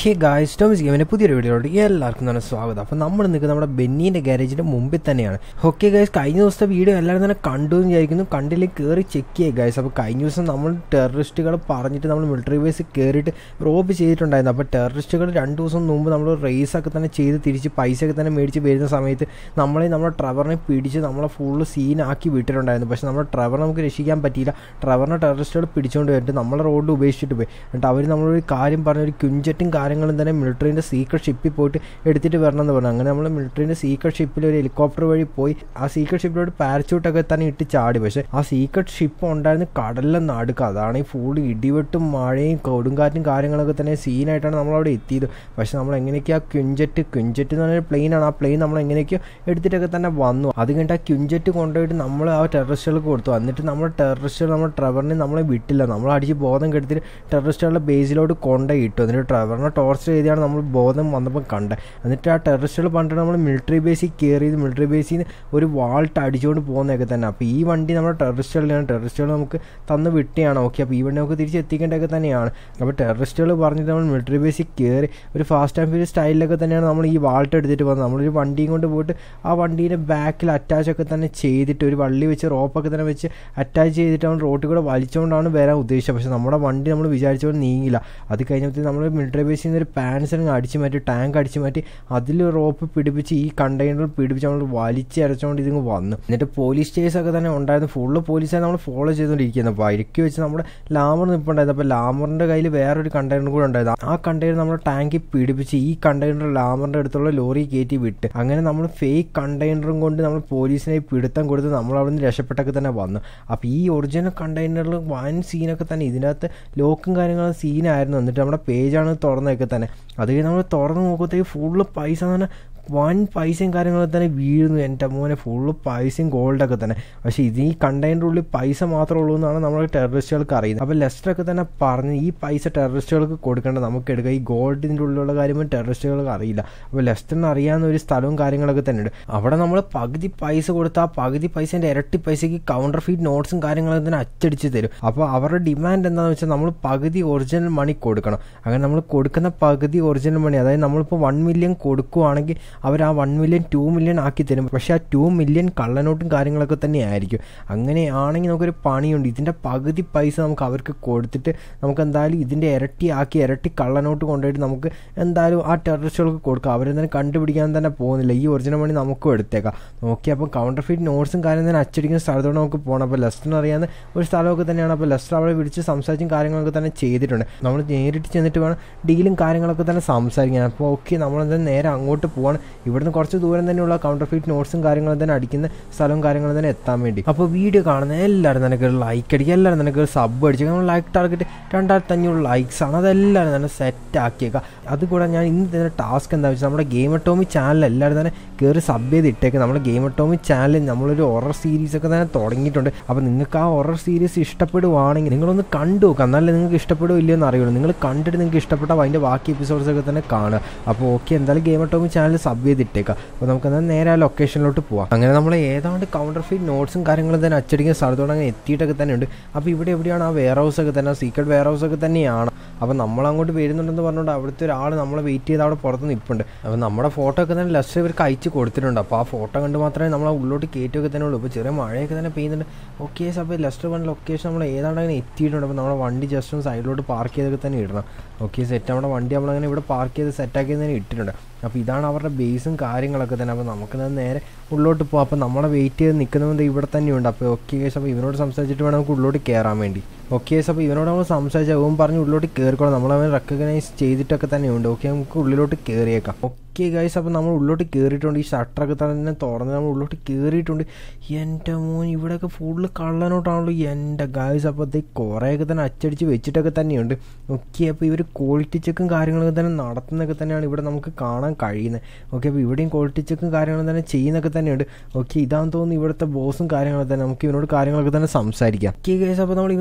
Hey guys ടോമിസ് ഗെയിമിൻ്റെ പുതിയൊരു വീഡിയോയിലോട്ട് എല്ലാവർക്കും തന്നെ സ്വാഗതം അപ്പോൾ നമ്മൾ നിൽക്കുന്നത് നമ്മുടെ ബെന്നീൻ്റെ ഗാരേജിൻ്റെ മുമ്പിൽ തന്നെയാണ് ഓക്കെ ഗൈസ് കഴിഞ്ഞ ദിവസത്തെ വീഡിയോ എല്ലാവരും തന്നെ കണ്ടു എന്ന് വിചാരിക്കുന്നു കണ്ടിലേക്ക് കയറി ചെക്ക് ചെയ്യുക ഗൈസ് അപ്പോൾ കഴിഞ്ഞ ദിവസം നമ്മൾ ടെററിസ്റ്റുകൾ പറഞ്ഞിട്ട് നമ്മൾ മിലിറ്ററി ബേസ് കയറിയിട്ട് റോബ് ചെയ്തിട്ടുണ്ടായിരുന്നു അപ്പോൾ ടെററിസ്റ്റുകൾ രണ്ട് ദിവസം മുമ്പ് നമ്മൾ റേസൊക്കെ തന്നെ ചെയ്ത് തിരിച്ച് പൈസയൊക്കെ തന്നെ മേടിച്ച് വരുന്ന സമയത്ത് നമ്മളെ നമ്മുടെ ട്രവറിനെ പിടിച്ച് നമ്മളെ ഫുള്ള് സീനാക്കി വിട്ടിട്ടുണ്ടായിരുന്നു പക്ഷേ നമ്മുടെ ട്രവർ നമുക്ക് രക്ഷിക്കാൻ പറ്റിയില്ല ട്രവറിനെ ടെററിസ്റ്റുകൾ പിടിച്ചുകൊണ്ട് വന്നിട്ട് നമ്മളെ റോഡിൽ ഉപേക്ഷിച്ചിട്ട് പോയി എന്നിട്ട് അവർ നമ്മളൊരു കാര്യം പറഞ്ഞ ഒരു കുഞ്ചറ്റും കാര്യങ്ങളും തന്നെ മിലിറ്ററിൻ്റെ സീക്രട്ട് ഷിപ്പിൽ പോയിട്ട് എടുത്തിട്ട് വരണം എന്ന് പറഞ്ഞു അങ്ങനെ നമ്മൾ മിലിറ്ററിൻ്റെ സീക്രട്ട് ഷിപ്പിൽ ഒരു ഹെലികോപ്റ്റർ വഴി പോയി ആ സീക്രട്ട് ഷിപ്പിലോട്ട് പാരച്യൂട്ടൊക്കെ തന്നെ ഇട്ട് ചാടി പക്ഷേ ആ സീക്രട്ട് ഷിപ്പ് ഉണ്ടായിരുന്ന കടലിലെ നടുക്ക് അതാണ് ഈ ഫുൾ ഇടിവെട്ടും മഴയും കൊടുങ്കാറ്റും കാര്യങ്ങളൊക്കെ തന്നെ സീനായിട്ടാണ് നമ്മളവിടെ എത്തിയത് പക്ഷേ നമ്മൾ എങ്ങനെയൊക്കെയാ ക്യുഞ്ചറ്റ് ക്യുഞ്ചറ്റ് എന്ന് പറഞ്ഞൊരു പ്ലെയിനാണ് ആ പ്ലെയിൻ നമ്മൾ എങ്ങനെയൊക്കെയോ എടുത്തിട്ടൊക്കെ തന്നെ വന്നു അത് കഴിഞ്ഞിട്ട് ആ ക്യുഞ്ചറ്റ് കൊണ്ടുപോയിട്ട് നമ്മൾ ആ ടെററിസ്റ്റുകൾക്ക് കൊടുത്തു എന്നിട്ട് നമ്മൾ ടെററിസ്റ്റുകൾ നമ്മൾ ട്രവറിനെ നമ്മളെ വിട്ടില്ല നമ്മൾ അടിച്ച് ബോധം കെടുത്തിട്ട് ടെററിസ്റ്റുകളുടെ ബേസിലോട്ട് കൊണ്ടുപോയി ഇട്ടു എന്നിട്ട് ട്രവറിനെ ടോർച്ചർ ചെയ്താണ് നമ്മൾ ബോധം വന്നപ്പോൾ കണ്ടത് എന്നിട്ട് ആ ടെററിസ്റ്റുകൾ പണ്ടിട്ട് നമ്മൾ മിലിറ്ററി ബേസിൽ കയറിയത് മിലിറ്ററി ബേസിൽ നിന്ന് ഒരു വാൾട്ട് അടിച്ചുകൊണ്ട് പോകുന്നതൊക്കെ തന്നെ അപ്പോൾ ഈ വണ്ടി നമ്മുടെ ടെററിസ്റ്റുകളിലാണ് ടെററിസ്റ്റുകൾ നമുക്ക് തന്ന് വിട്ടിയാണ് ഓക്കെ അപ്പോൾ ഈ വണ്ടി നമുക്ക് തിരിച്ച് എത്തിക്കേണ്ടതൊക്കെ തന്നെയാണ് അപ്പോൾ ടെററിസ്റ്റുകൾ പറഞ്ഞിട്ട് നമ്മൾ മിലിറ്ററി ബേസിൽ കയറി ഒരു ഫാസ്റ്റ് ആൻഡ് ഫ്യൂരിയസ് സ്റ്റൈലിലൊക്കെ തന്നെയാണ് നമ്മൾ ഈ വാൾട്ട് എടുത്തിട്ട് പോകുന്നത് നമ്മളൊരു വണ്ടിയും കൊണ്ട് പോയിട്ട് ആ വണ്ടീൻ്റെ ബാക്കിൽ അറ്റാച്ച് ഒക്കെ തന്നെ ചെയ്തിട്ട് ഒരു വള്ളി വെച്ച് റോപ്പൊക്കെ തന്നെ വെച്ച് അറ്റാച്ച് ചെയ്തിട്ട് നമ്മൾ റോട്ടിൽ കൂടെ വലിച്ചുകൊണ്ടാണ് വരാൻ ഉദ്ദേശിച്ചത് പക്ഷേ നമ്മുടെ വണ്ടി നമ്മൾ വിചാരിച്ച പോലെ നീങ്ങില്ല അത് കഴിഞ്ഞപ്പോൾ നമ്മൾ മിലിറ്ററി ബേസിൽ നിന്ന് ഒരു പാൻസറിങ് അടിച്ച് മാറ്റി ടാങ്ക് അടിച്ച് മാറ്റി അതിൽ റോപ്പ് പിടിപ്പിച്ച് ഈ കണ്ടെയ്നർ പിടിപ്പിച്ച് നമ്മൾ വലിച്ച് അരച്ചുകൊണ്ട് ഇതിങ്ങ് വന്നു എന്നിട്ട് പോലീസ് സ്റ്റേഷൻ ഒക്കെ തന്നെ ഉണ്ടായിരുന്നു ഫുള്ള് പോലീസായി നമ്മൾ ഫോളോ ചെയ്തുകൊണ്ടിരിക്കുന്നത് അപ്പോൾ അരിക്ക് വെച്ച് നമ്മുടെ ലാമർ നിൽപ്പുണ്ടായിരുന്നു അപ്പോൾ ലാമറിൻ്റെ കയ്യിൽ വേറൊരു കണ്ടെയ്നർ കൂടെ ഉണ്ടായിരുന്നു ആ കണ്ടെയ്നർ നമ്മൾ ടാങ്കിൽ പിടിപ്പിച്ച് ഈ കണ്ടെയ്നർ ലാമറിൻ്റെ അടുത്തുള്ള ലോറി കയറ്റി വിട്ട് അങ്ങനെ നമ്മൾ ഫേക്ക് കണ്ടെയ്നറും കൊണ്ട് നമ്മൾ പോലീസിനെ പിടുത്തം കൊടുത്ത് നമ്മൾ അവിടെ നിന്ന് രക്ഷപ്പെട്ടൊക്കെ തന്നെ വന്നു അപ്പോൾ ഈ ഒറിജിനൽ കണ്ടെയ്നറിൽ വൻ സീനൊക്കെ തന്നെ ഇതിനകത്ത് ലോക്കും കാര്യങ്ങളും സീനായിരുന്നു എന്നിട്ട് നമ്മുടെ പേജാണ് തുറന്നൊക്കെ തന്നെ അത് കഴിഞ്ഞ് നമ്മൾ തുറന്ന് നോക്കുമ്പോഴത്തേക്ക് ഫുള്ള് പൈസ എന്ന് പറഞ്ഞാൽ വൻ പൈസയും കാര്യങ്ങളൊക്കെ തന്നെ വീഴുന്നു എൻ്റെ മോനെ ഫുള്ള് പൈസയും ഗോൾഡൊക്കെ തന്നെ പക്ഷേ ഇത് ഈ കണ്ടെയ്നറിൻ്റെ ഉള്ളിൽ പൈസ മാത്രമേ ഉള്ളൂ എന്നാണ് നമ്മൾ ടെററിസ്റ്റുകൾക്ക് അറിയുന്നത് അപ്പോൾ ലെസ്റ്ററൊക്കെ തന്നെ പറഞ്ഞ് ഈ പൈസ ടെററിസ്റ്റുകൾക്ക് കൊടുക്കേണ്ട നമുക്ക് എടുക്കുക ഈ ഗോൾഡിൻ്റെ ഉള്ളിലുള്ള കാര്യവും ടെററിസ്റ്റുകൾക്ക് അറിയില്ല അപ്പോൾ ലെസ്റ്ററിന് അറിയാവുന്ന ഒരു സ്ഥലവും കാര്യങ്ങളൊക്കെ തന്നെ ഉണ്ട് അവിടെ നമ്മൾ പകുതി പൈസ കൊടുത്താൽ ആ പകുതി പൈസേൻ്റെ ഇരട്ടി പൈസയ്ക്ക് കൗണ്ടർ ഫീറ്റ് നോട്ട്സും കാര്യങ്ങളൊക്കെ തന്നെ അച്ചടിച്ച് തരും അപ്പോൾ അവരുടെ ഡിമാൻഡ് എന്താണെന്ന് വെച്ചാൽ നമ്മൾ പകുതി ഒറിജിനൽ മണി കൊടുക്കണം അങ്ങനെ നമ്മൾ കൊടുക്കുന്ന പകുതി ഒറിജിനൽ മണി അതായത് നമ്മളിപ്പോൾ വൺ മില്യൺ കൊടുക്കുവാണെങ്കിൽ അവർ ആ വൺ മില്യൺ ടു മില്യൺ ആക്കി തരും പക്ഷേ ആ ടു മില്യൺ കള്ളനോട്ടും കാര്യങ്ങളൊക്കെ തന്നെ ആയിരിക്കും അങ്ങനെയാണെങ്കിൽ നമുക്കൊരു പണിയുണ്ട് ഇതിൻ്റെ പകുതി പൈസ നമുക്ക് അവർക്ക് കൊടുത്തിട്ട് നമുക്ക് എന്തായാലും ഇതിൻ്റെ ഇരട്ടി ആക്കി ഇരട്ടി കള്ളനോട്ട് കൊണ്ടുപോയിട്ട് നമുക്ക് എന്തായാലും ആ ടെററിസ്റ്റുകൾക്ക് കൊടുക്കാം അവരെന്തായാലും കണ്ടുപിടിക്കാൻ തന്നെ പോകുന്നില്ല ഈ ഒറിജിനൽ മണി നമുക്കും എടുത്തേക്കാം നോക്കി അപ്പോൾ കൗണ്ടർ ഫീറ്റ് നോട്ട്സും കാര്യം തന്നെ അച്ചടിക്കുന്ന സ്ഥലത്തോടെ നമുക്ക് പോകണം അപ്പോൾ ലെസ്റ്ററിന് അറിയാവുന്ന ഒരു സ്ഥലമൊക്കെ തന്നെയാണ് അപ്പോൾ ലെസ്റ്റർ അവിടെ വിളിച്ച് സംസാരിച്ചും കാര്യങ്ങളൊക്കെ തന്നെ ചെയ്തിട്ടുണ്ട് നമ്മൾ നേരിട്ട് ചെന്നിട്ട് വേണം ഡീലും കാര്യങ്ങളൊക്കെ തന്നെ സംസാരിക്കാൻ അപ്പോൾ ഓക്കെ നമ്മളെന്തായാലും നേരെ അങ്ങോട്ട് പോവാണ് ഇവിടുന്ന് കുറച്ച് ദൂരം തന്നെയുള്ള കൗണ്ടർ ഫീറ്റ് നോട്ട്സും കാര്യങ്ങളും തന്നെ അടിക്കുന്ന സ്ഥലവും കാര്യങ്ങളും തന്നെ എത്താൻ വേണ്ടി അപ്പോൾ വീഡിയോ കാണുന്ന എല്ലാവരും നിനക്ക് ലൈക്ക് അടിക്കുക എല്ലാവരും നിനക്ക് സബ് അടിക്കുക നമ്മൾ ലൈക്ക് ടാർഗറ്റ് രണ്ടായിരത്തി അഞ്ഞൂറ് ലൈക്സ് ആണ് അതെല്ലാവരും തന്നെ സെറ്റ് ആക്കിയേക്കുക അതുകൂടെ ഞാൻ ഇന്ന് തരുന്ന ടാസ്ക് എന്താ വെച്ചാൽ നമ്മുടെ ഗെയിം ടോമി ചാനൽ എല്ലാവരും തന്നെ കയറി സബ് ചെയ്ത് ഇട്ടേക്കുക നമ്മുടെ ഗെയിം ടോമി ചാനലിൽ നമ്മളൊരു ഹൊറർ സീരീസ് ഒക്കെ തന്നെ തുടങ്ങിയിട്ടുണ്ട് അപ്പോൾ നിങ്ങൾക്ക് ആ ഹൊറർ സീരീസ് ഇഷ്ടപ്പെടുവാണെങ്കിൽ നിങ്ങളൊന്ന് കണ്ടു നോക്കുക എന്നാലേ നിങ്ങൾക്ക് ഇഷ്ടപ്പെടുമോ ഇല്ലയോ എന്ന് അറിയുള്ളൂ നിങ്ങൾ കണ്ടിട്ട് നിങ്ങൾക്ക് ഇഷ്ടപ്പെട്ടാൽ അതിൻ്റെ ബാക്കി എപ്പിസോഡ്സ് ഒക്കെ തന്നെ കാണുക അപ്പോൾ ഓക്കെ എന്തായാലും ഗെയിം ടോമി ചാനൽ സബ് ചെയ്തിട്ടേക്കാം അപ്പോൾ നമുക്ക് എന്നാൽ നേരെ ആ ലൊക്കേഷനിലോട്ട് പോവാം അങ്ങനെ നമ്മൾ ഏതാണ്ട് കൗണ്ടർ ഫീറ്റ് നോട്ട്സും കാര്യങ്ങളും തന്നെ അച്ചടിക്കുന്ന സ്ഥലത്തോടെ അങ്ങനെ എത്തിയിട്ടൊക്കെ തന്നെ ഉണ്ട് അപ്പോൾ ഇവിടെ എവിടെയാണ് ആ വെയർ ഹൗസ് ഒക്കെ തന്നെ സീക്രട്ട് വെയർ ഹൗസ് ഒക്കെ തന്നെയാണ് അപ്പോൾ നമ്മൾ അങ്ങോട്ട് വരുന്നുണ്ടെന്ന് പറഞ്ഞുകൊണ്ട് അവിടുത്തെ ഒരാൾ നമ്മളെ വെയിറ്റ് ചെയ്ത് അവിടെ പുറത്ത് നിൽപ്പുണ്ട് അപ്പോൾ നമ്മുടെ ഫോട്ടോ ഒക്കെ തന്നെ ലെസ്റ്റ് ഇവർക്ക് അയച്ച് കൊടുത്തിട്ടുണ്ട് അപ്പോൾ ആ ഫോട്ടോ കണ്ട് മാത്രമേ നമ്മളെ ഉള്ളോട്ട് കയറ്റുമൊക്കെ തന്നെ ഉള്ളൂ ഇപ്പോൾ ചെറിയ മഴയൊക്കെ തന്നെ പെയ്യുന്നുണ്ട് ഓക്കെ അപ്പോൾ ലെസ്റ്റർ വൺ ലൊക്കേഷൻ നമ്മൾ ഏതാണ്ട് അങ്ങനെ എത്തിയിട്ടുണ്ട് അപ്പോൾ നമ്മുടെ വണ്ടി ജസ്റ്റ് ഒന്ന് സൈഡിലോട്ട് പാർക്ക് ചെയ്തൊക്കെ തന്നെ ഇടണം ഓക്കെ സെറ്റ് നമ്മുടെ വണ്ടി നമ്മളങ്ങനെ ഇവിടെ പാർക്ക് ചെയ്ത് സെറ്റാക്കി തന്നെ ഇട്ടിട്ടുണ്ട് അപ്പോൾ ഇതാണ് അവരുടെ ബേസും കാര്യങ്ങളൊക്കെ തന്നെ അപ്പോൾ നമുക്ക് നേരെ ഉള്ളോട്ട് പോകാം അപ്പോൾ നമ്മളെ വെയിറ്റ് ചെയ്ത് നിൽക്കുന്നത് ഇവിടെ തന്നെയുണ്ട് അപ്പോൾ ഓക്കെ കേസ് അപ്പോൾ ഇവനോട് സംസാരിച്ചിട്ട് വേണം നമുക്ക് ഉള്ളോട്ട് കയറാൻ വേണ്ടി ഓക്കെ കേസ് അപ്പോൾ ഇവനോട് നമ്മൾ സംസാരിച്ചാൽ അവൻ പറഞ്ഞ് ഉള്ളിലോട്ട് കയറിക്കോളാം നമ്മളവൻ റെക്കഗ്നൈസ് ചെയ്തിട്ടൊക്കെ തന്നെയുണ്ട് ഓക്കെ നമുക്ക് ഉള്ളിലോട്ട് കയറിയേക്കാം ഓക്കെ ഗൈസ് അപ്പോൾ നമ്മൾ ഉള്ളോട്ട് കയറിയിട്ടുണ്ട് ഈ ഷട്ടറൊക്കെ തന്നെ തുറന്ന് നമ്മൾ ഉള്ളോട്ട് കയറിയിട്ടുണ്ട് എൻ്റെ മോൻ ഇവിടെയൊക്കെ ഫുള്ള് കള്ളനോട്ടാണല്ലോ എൻ്റെ ഗൈസ് അപ്പോൾ ഇത് കുറേയൊക്കെ തന്നെ അച്ചടിച്ച് വെച്ചിട്ടൊക്കെ തന്നെയുണ്ട് ഓക്കെ അപ്പോൾ ഇവർ ക്വാളിറ്റി ചെക്കും കാര്യങ്ങളൊക്കെ തന്നെ നടത്തുന്നതൊക്കെ തന്നെയാണ് ഇവിടെ നമുക്ക് കാണാൻ കഴിയുന്നത് ഓക്കെ അപ്പോൾ ഇവിടെയും ക്വാളിറ്റി ചെക്കും കാര്യങ്ങളും തന്നെ ചെയ്യുന്നൊക്കെ തന്നെയുണ്ട് ഓക്കെ ഇതാന്ന് തോന്നുന്നു ഇവിടുത്തെ ബോസും കാര്യങ്ങളൊക്കെ തന്നെ നമുക്ക് ഇവനോട് കാര്യങ്ങളൊക്കെ തന്നെ സംസാരിക്കാം ഓക്കെ ഗൈസ് അപ്പോൾ നമ്മൾ ഇവനോട് കാര്യങ്ങൾ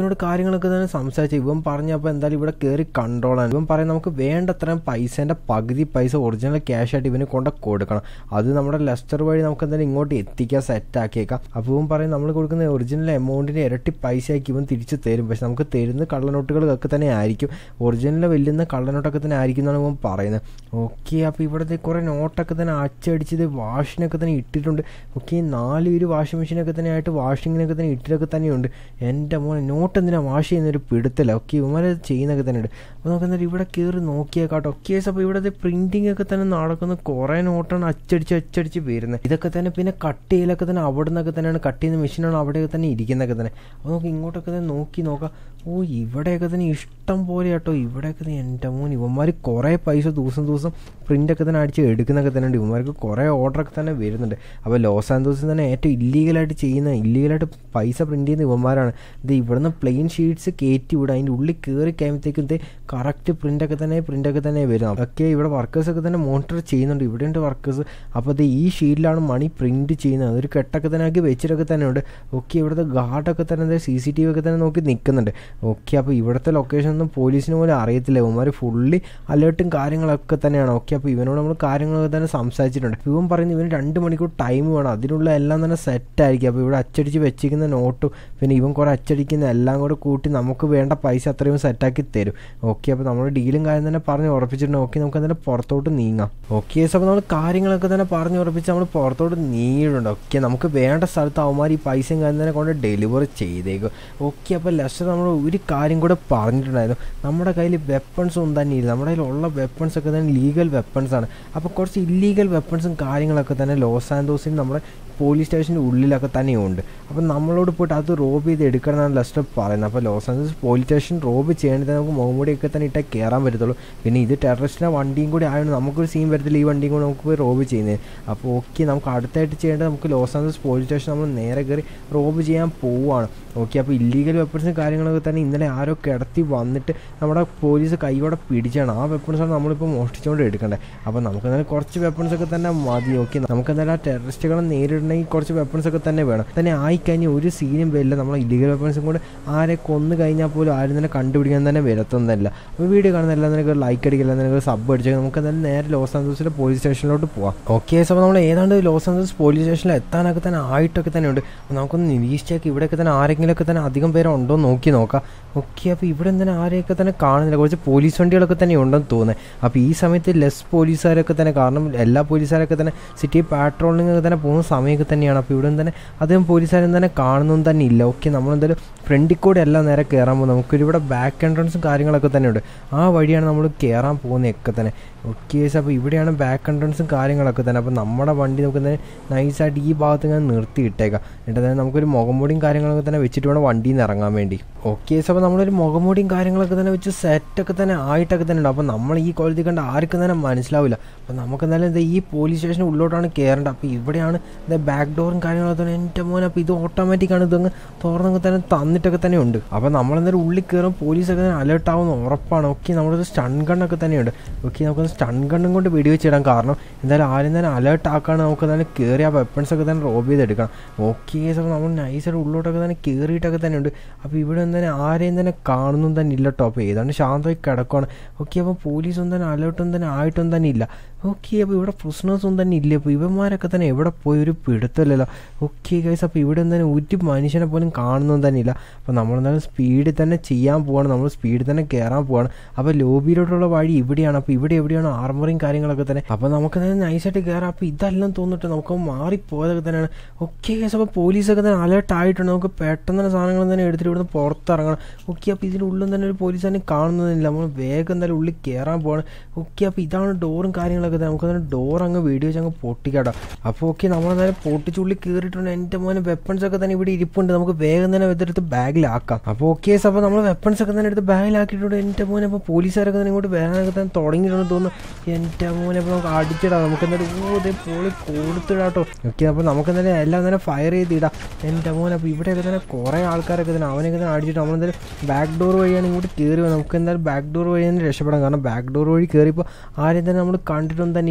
കാര്യങ്ങളൊക്കെ തന്നെ സംസാരിച്ചു ഇവൻ പറഞ്ഞപ്പോൾ എന്തായാലും ഇവിടെ കയറി കണ്ടോളാൻ ഇവൻ പറയും നമുക്ക് വേണ്ടത്രയും പൈസേൻ്റെ പകുതി പൈസ ഒറിജിനൽ ക്യാഷ് ആയിട്ട് ഇവന് കൊണ്ട് കൊടുക്കണം അത് നമ്മുടെ ലെസ്റ്റർ വഴി നമുക്ക് എന്തായാലും ഇങ്ങോട്ട് എത്തിക്കാൻ സെറ്റ് ആക്കിയേക്കാം അപ്പോൾ ഇവൻ പറയും നമ്മൾ കൊടുക്കുന്ന ഒറിജിനൽ എമൗണ്ടിന് ഇരട്ടി പൈസ ആക്കി ഇവൻ തിരിച്ച് തരും പക്ഷെ നമുക്ക് തരുന്ന കള്ളനോട്ടുകളൊക്കെ തന്നെ ആയിരിക്കും ഒറിജിനൽ വെല്ലുന്ന കള്ളനോട്ടൊക്കെ തന്നെ ആയിരിക്കും എന്നാണ് ഇവൻ പറയുന്നത് ഓക്കെ അപ്പോൾ ഇവിടുത്തെ കുറേ നോട്ടൊക്കെ തന്നെ അച്ചടിച്ചത് വാഷിനൊക്കെ തന്നെ ഇട്ടിട്ടുണ്ട് ഓക്കെ നാല് പേര് വാഷിംഗ് മെഷീനൊക്കെ തന്നെ ആയിട്ട് വാഷിങ്ങിനൊക്കെ തന്നെ ഇട്ടിട്ടൊക്കെ തന്നെയുണ്ട് എൻ്റെ മോനെ നോട്ട് എന്തിനാ വാഷ് ചെയ്യുന്നൊരു പിടുത്തല്ല ഓക്കെ ഇവന്മാരെ ചെയ്യുന്നൊക്കെ തന്നെ ഉണ്ട് അപ്പോൾ നമുക്ക് എന്തായാലും ഇവിടെ കയറി നോക്കിയേക്കാട്ടോ ഓക്കെ അപ്പോൾ ഇവിടുത്തെ പ്രിൻറ്റിംഗ് ഒക്കെ തന്നെ നടക്കുന്ന കുറേ നോട്ടാണ് അച്ചടിച്ച് അച്ചടിച്ച് വരുന്നത് ഇതൊക്കെ തന്നെ പിന്നെ കട്ട് ചെയ്യലൊക്കെ തന്നെ അവിടെ നിന്നൊക്കെ തന്നെയാണ് കട്ട് ചെയ്യുന്ന മെഷീനാണ് അവിടെയൊക്കെ തന്നെ ഇരിക്കുന്നതൊക്കെ തന്നെ അപ്പോൾ നമുക്ക് ഇങ്ങോട്ടൊക്കെ തന്നെ നോക്കി നോക്കാം ഓ ഇവിടെയൊക്കെ തന്നെ ഇഷ്ടം പോലെ കേട്ടോ ഇവിടെയൊക്കെ തന്നെ എൻ്റെ മോൻ ഇവന്മാർ കുറേ പൈസ ദിവസം ദിവസം പ്രിൻ്റൊക്കെ തന്നെ അടിച്ച് എടുക്കുന്നൊക്കെ തന്നെ ഉണ്ട് ഇവന്മാർക്ക് കുറേ ഓർഡറൊക്കെ തന്നെ വരുന്നുണ്ട് അപ്പോൾ ലോസ് ആൻഡോസിൽ തന്നെ ഏറ്റവും ഇല്ലീഗലായിട്ട് ചെയ്യുന്ന ഇല്ലീഗലായിട്ട് പൈസ പ്രിൻറ്റ് ചെയ്യുന്ന ഇവന്മാരാണ് ഇത് ഇവിടുന്ന് പ്ലെയിൻ ഷീറ്റ്സ് കയറ്റി വിടുക അതിൻ്റെ ഉള്ളിൽ കയറി കഴിയുമ്പോഴത്തേക്കും ഇത് കറക്റ്റ് പ്രിൻ്റൊക്കെ തന്നെ പ്രിൻ്റൊക്കെ തന്നെ വരും ഒക്കെ ഇവിടെ വർക്കേഴ്സൊക്കെ തന്നെ മോണിറ്റർ ചെയ്യുന്നുണ്ട് ഇവിടെയുണ്ട് വർക്കേഴ്സ് അപ്പോൾ ഇത് ഈ ഷീറ്റിലാണ് മണി പ്രിൻറ്റ് ചെയ്യുന്നത് അതൊരു കെട്ടൊക്കെ തന്നെ ആക്കി വെച്ചിട്ടൊക്കെ തന്നെ ഉണ്ട് ഓക്കെ ഇവിടുത്തെ ഗാർഡൊക്കെ തന്നെ സി സി ടി വി ഒക്കെ തന്നെ നോക്കി നിൽക്കുന്നുണ്ട് ഓക്കെ അപ്പോൾ ഇവിടുത്തെ ലൊക്കേഷൻ ഒന്നും പോലീസിന് പോലും അറിയത്തില്ല ഇവന്മാർ ഫുള്ളി അലേർട്ടും കാര്യങ്ങളൊക്കെ തന്നെയാണ് ഓക്കെ അപ്പോൾ ഇവനോട് നമ്മൾ കാര്യങ്ങളൊക്കെ തന്നെ സംസാരിച്ചിട്ടുണ്ട് ഇവൻ പറയുന്നത് ഇവന് രണ്ട് മണിക്കൂർ ടൈം വേണം അതിനുള്ള എല്ലാം തന്നെ സെറ്റ് ആയിരിക്കും അപ്പോൾ ഇവിടെ അച്ചടിച്ച് വെച്ചിരിക്കുന്ന നോട്ടും പിന്നെ ഇവൻ കുറേ അച്ചടിക്കുന്ന എല്ലാം കൂടെ കൂട്ടി നമുക്ക് വേണ്ട പൈസ അത്രയും സെറ്റാക്കി തരും ഓക്കെ അപ്പോൾ നമ്മൾ ഡീലും കാര്യം തന്നെ പറഞ്ഞ് ഉറപ്പിച്ചിട്ടുണ്ട് ഓക്കെ നമുക്ക് അതിൻ്റെ പുറത്തോട്ട് നീങ്ങാം ഓക്കെ അപ്പോൾ നമ്മൾ കാര്യങ്ങളൊക്കെ തന്നെ പറഞ്ഞ് ഉറപ്പിച്ച് നമ്മൾ പുറത്തോട്ട് നീങ്ങിയിട്ടുണ്ട് ഓക്കെ നമുക്ക് വേണ്ട സ്ഥലത്ത് അവന്മാർ ഈ പൈസയും കാര്യം തന്നെ കൊണ്ട് ഡെലിവറി ചെയ്തേക്കും ഓക്കെ അപ്പോൾ ലെസ്റ്റർ നമ്മൾ ഒരു കാര്യം കൂടെ പറഞ്ഞിട്ടുണ്ടായിരുന്നു നമ്മുടെ കയ്യിൽ വെപ്പൺസ് ഒന്നും തന്നെ ഇല്ല നമ്മുടെ കയ്യിലുള്ള വെപ്പൺസ് ഒക്കെ തന്നെ ലീഗൽ വെപ്പൺസ് ആണ് അപ്പോൾ കുറച്ച് ഇല്ലീഗൽ വെപ്പൺസും കാര്യങ്ങളൊക്കെ തന്നെ ലോസ് ആൻഡോസിൽ നമ്മുടെ പോലീസ് സ്റ്റേഷൻ്റെ ഉള്ളിലൊക്കെ തന്നെയുണ്ട് അപ്പോൾ നമ്മളോട് പോയിട്ട് അത് റോബ് ചെയ്ത് എടുക്കണം എന്നാണ് ലെസ്റ്റർ പറയുന്നത് അപ്പോൾ Los Angeles police station rob ചെയ്യേണ്ടത് നമുക്ക് മുഖംമൂടിയൊക്കെ തന്നെ ഇട്ടേ കയറാൻ പറ്റത്തുള്ളൂ പിന്നെ ഇത് ടെററിസ്റ്റിൻ്റെ വണ്ടിയും കൂടി ആയതുകൊണ്ട് നമുക്കൊരു സീൻ വരത്തില്ല ഈ വണ്ടിയും കൂടി നമുക്ക് പോയി റോബ് ചെയ്യുന്നത് അപ്പോൾ ഓക്കെ നമുക്ക് അടുത്തായിട്ട് ചെയ്യേണ്ടത് നമുക്ക് ലോസ് ആൻജലസ് പോലീസ് സ്റ്റേഷൻ നമ്മൾ നേരെ കയറി റോബ് ചെയ്യാൻ പോവുകയാണ് ഓക്കെ അപ്പോൾ ഇല്ലീഗൽ വെപ്പൺസും കാര്യങ്ങളൊക്കെ തന്നെ ഇന്നലെ ആരോ കിടത്തി വന്നിട്ട് നമ്മുടെ പോലീസ് കൈയോടെ പിടിച്ചാണ് ആ വെപ്പൺസാണ് നമ്മളിപ്പോൾ മോഷ്ടിച്ചുകൊണ്ട് എടുക്കേണ്ടത് അപ്പോൾ നമുക്ക് എന്തായാലും കുറച്ച് വെപ്പൺസ് ഒക്കെ തന്നെ മതി ഓക്കെ നമുക്ക് എന്തായാലും ആ ടെററിസ്റ്റുകളെ നേരിടണമെങ്കിൽ കുറച്ച് വെപ്പൺസ് ഒക്കെ തന്നെ വേണം തന്നെ ആയിക്കഴിഞ്ഞാൽ ഒരു സീനും വരില്ല നമ്മൾ ഇല്ലീഗൽ വെപ്പൺസും കൂടെ ആരെ കൊന്നു കഴിഞ്ഞാൽ പോലും ആരും തന്നെ കണ്ടുപിടിക്കാൻ തന്നെ വരത്തൊന്നല്ല അപ്പോൾ വീഡിയോ കാണുന്ന എല്ലാം നിനക്ക് ലൈക്ക് അടിക്കില്ല നിനക്ക് സബ് അടിച്ചാൽ നമുക്ക് എന്തായാലും നേരെ ലോസ് ആൻഡോസിലെ പോലീസ് സ്റ്റേഷനിലോട്ട് പോവാം ഓക്കെ അപ്പോൾ നമ്മൾ ഏതാണ്ട് ലോസ് ആൻഡോസ് പോലീസ് സ്റ്റേഷനിൽ എത്താനൊക്കെ തന്നെ ആയിട്ടൊക്കെ തന്നെ ഉണ്ട് അപ്പോൾ നമുക്കൊന്ന് നിരീക്ഷിച്ചേക്ക് ഇവിടെയൊക്കെ തന്നെ ആരെങ്കിലുമൊക്കെ തന്നെ അധികം പേര് ഉണ്ടോ എന്ന് നോക്കി നോക്കാം ഓക്കെ അപ്പോൾ ഇവിടെ എന്തിനാ ആരെയൊക്കെ തന്നെ കാണുന്നില്ല കുറച്ച് പോലീസ് വണ്ടികളൊക്കെ തന്നെ ഉണ്ടെന്ന് തോന്നുന്നത് അപ്പോൾ ഈ സമയത്ത് ലെസ് പോലീസുകാരൊക്കെ തന്നെ കാരണം എല്ലാ പോലീസുകാരൊക്കെ തന്നെ സിറ്റി പാട്രോളിംഗ് ഒക്കെ തന്നെ പോകുന്ന സമയമൊക്കെ തന്നെയാണ് അപ്പോൾ ഇവിടെ തന്നെ അധികം പോലീസുകാരും തന്നെ കാണുന്നൊന്നും തന്നെ ഇല്ല ഓക്കെ നമ്മളെന്തായാലും ഫ്രണ്ടിൽ കൂടെ എല്ലാം നേരെ കയറാൻ പോകും നമുക്കൊരു ഇവിടെ ബാക്ക് എൻട്രൻസും കാര്യങ്ങളൊക്കെ തന്നെ ഉണ്ട് ആ വഴിയാണ് നമ്മൾ കയറാൻ പോകുന്നതൊക്കെ തന്നെ ഓക്കെ അപ്പോൾ ഇവിടെയാണ് ബാക്ക് എൻട്രൻസും കാര്യങ്ങളൊക്കെ തന്നെ അപ്പോൾ നമ്മുടെ വണ്ടി നമുക്ക് തന്നെ നൈസായിട്ട് ഈ ഭാഗത്ത് ഇങ്ങനെ നിർത്തി ഇട്ടേക്കാം എന്നിട്ട് തന്നെ നമുക്കൊരു മുഖംമൂടിയും കാര്യങ്ങളൊക്കെ തന്നെ വെച്ചിട്ട് വേണം വണ്ടിയിൽ നിന്ന് ഇറങ്ങാൻ വേണ്ടി ഓക്കെ അപ്പോൾ നമ്മളൊരു മുഖംമൂടിയും കാര്യങ്ങളൊക്കെ തന്നെ വെച്ച് സെറ്റൊക്കെ തന്നെ ആയിട്ടൊക്കെ തന്നെ ഉണ്ട് അപ്പോൾ നമ്മൾ ഈ ക്വാളിറ്റി കണ്ട് ആർക്കും തന്നെ മനസ്സിലാവില്ല അപ്പോൾ നമുക്ക് എന്തായാലും ഇത് ഈ പോലീസ് സ്റ്റേഷൻ ഉള്ളോട്ടാണ് കയറേണ്ടത് അപ്പോൾ ഇവിടെയാണ് ഇത് ബാക്ക് ഡോറും കാര്യങ്ങളൊക്കെ തന്നെ എൻ്റെ മോനെ അപ്പോൾ ഇത് ഓട്ടോമാറ്റിക്കാണ് ഇതങ്ങ് തുറന്നൊക്കെ തന്നെ തന്നിട്ടൊക്കെ തന്നെ ഉണ്ട് അപ്പോൾ നമ്മളെന്തായാലും ഉള്ളിൽ കയറും പോലീസൊക്കെ തന്നെ അലേർട്ട് ആവുന്ന ഉറപ്പാണ് ഓക്കെ നമ്മളൊരു സ്റ്റൺ ഗണ്ണൊക്കെ തന്നെയുണ്ട് ഓക്കെ നമുക്ക് സ്റ്റൺ ഗണ്ണും കൊണ്ട് വെടിവെച്ചിടാം കാരണം എന്തായാലും ആരും തന്നെ അലേർട്ട് ആക്കാണ് നമുക്ക് തന്നെ കയറി ആ വെപ്പൺസ് ഒക്കെ തന്നെ റോബ് ചെയ്തെടുക്കണം ഓക്കെ അപ്പോൾ നമ്മൾ നൈസായിട്ട് ഉള്ളോട്ടൊക്കെ തന്നെ കയറിയിട്ടൊക്കെ തന്നെ ഉണ്ട് അപ്പോൾ ഇവിടെ ഒന്നും തന്നെ ആരെയും തന്നെ കാണുന്നും തന്നെ ഇല്ല കേട്ടോ അപ്പോൾ ഏതാണ്ട് ശാന്തമായി കിടക്കുവാണ് ഓക്കെ അപ്പോൾ പോലീസൊന്നും തന്നെ അലേർട്ടൊന്നും തന്നെ ആയിട്ടൊന്നും തന്നെ ഇല്ല ഓക്കെ അപ്പോൾ ഇവിടെ പ്രശ്നമൊന്നും തന്നെ ഇല്ല അപ്പോൾ ഇവന്മാരൊക്കെ തന്നെ എവിടെ പോയി ഒരു പിടുത്തമില്ലല്ലോ ഓക്കെ ഗൈസ് അപ്പോൾ ഇവിടെ തന്നെ ഒരു മനുഷ്യനെ പോലും കാണുന്നൊന്നും തന്നെ ഇല്ല അപ്പോൾ നമ്മളെന്തായാലും സ്പീഡിൽ തന്നെ ചെയ്യാൻ പോവാണ് നമ്മൾ സ്പീഡിൽ തന്നെ കയറാൻ പോവാണ് അപ്പോൾ ലോബിയിലോട്ടുള്ള വഴി ഇവിടെയാണ് അപ്പോൾ ഇവിടെ എവിടെയാണ് ആർമറിയും കാര്യങ്ങളൊക്കെ തന്നെ അപ്പോൾ നമുക്ക് തന്നെ നൈസായിട്ട് കയറാം അപ്പോൾ ഇതെല്ലാം തോന്നിട്ട് നമുക്ക് മാറിപ്പോയതൊക്കെ തന്നെയാണ് ഓക്കെ ഗൈസ് അപ്പോൾ പോലീസൊക്കെ തന്നെ അലേർട്ട് ആയിട്ടുണ്ട് നമുക്ക് പെട്ടെന്ന് തന്നെ സാധനങ്ങൾ തന്നെ എടുത്തിട്ട് ഇവിടുന്ന് പുറത്തിറങ്ങണം ഓക്കെ അപ്പോൾ ഇതിൻ്റെ ഉള്ളിൽ തന്നെ ഒരു പോലീസ് തന്നെ കാണുന്നതില്ല നമ്മൾ വേഗം എന്തായാലും ഉള്ളിൽ കയറാൻ പോവാണ് ഓക്കെ അപ്പോൾ ഇതാണ് ഡോറും കാര്യങ്ങളൊക്കെ തന്നെ നമുക്ക് തന്നെ ഡോർ അങ്ങ് വീഡിയോ വെച്ച് അങ്ങ് പൊട്ടിക്കാട്ടോ അപ്പോൾ ഓക്കെ നമ്മളെന്തായാലും പൊട്ടിച്ചുള്ളിൽ കയറിയിട്ടുണ്ട് എൻ്റെ മോനെ വെപ്പൺസ് ഒക്കെ തന്നെ ഇവിടെ ഇരിപ്പുണ്ട് നമുക്ക് വേഗം തന്നെ ഇതെടുത്ത് ബാഗിലാക്കാം അപ്പോൾ ഓക്കെ അപ്പോൾ നമ്മൾ വെപ്പൺസ് ഒക്കെ തന്നെ എടുത്ത് ബാഗിലാക്കിയിട്ടുണ്ട് എൻ്റെ മോനെ അപ്പോൾ പോലീസുകാരൊക്കെ തന്നെ ഇങ്ങോട്ട് വരാനൊക്കെ തന്നെ തുടങ്ങിയിട്ടുണ്ടെന്ന് തോന്നുന്നു എൻ്റെ മോനെ അപ്പോൾ നമുക്ക് അടിച്ചിടാം നമുക്ക് എന്തായാലും ഓ ഇതേ പോളി കൊടുത്തിടാട്ടോ ഓക്കെ അപ്പോൾ നമുക്ക് എന്തായാലും എല്ലാം തന്നെ ഫയർ ചെയ്തിടാം എൻ്റെ മോനെ അപ്പോൾ ഇവിടെയൊക്കെ തന്നെ കുറേ ആൾക്കാരൊക്കെ തന്നെ അവനൊക്കെ തന്നെ അടിച്ചിട്ട് നമ്മളെന്തായാലും ബാക്ക് ഡോർ വഴിയാണ് ഇങ്ങോട്ട് കയറി വന്നത് നമുക്ക് എന്തായാലും ബാക്ക് ഡോർ വഴി തന്നെ രക്ഷപ്പെടാം കാരണം ബാക്ക് ഡോർ വഴി കയറിയപ്പോൾ ആരെയും തന്നെ നമ്മൾ കണ്ടിട്ടൊന്നും തന്നെ ഇല്ല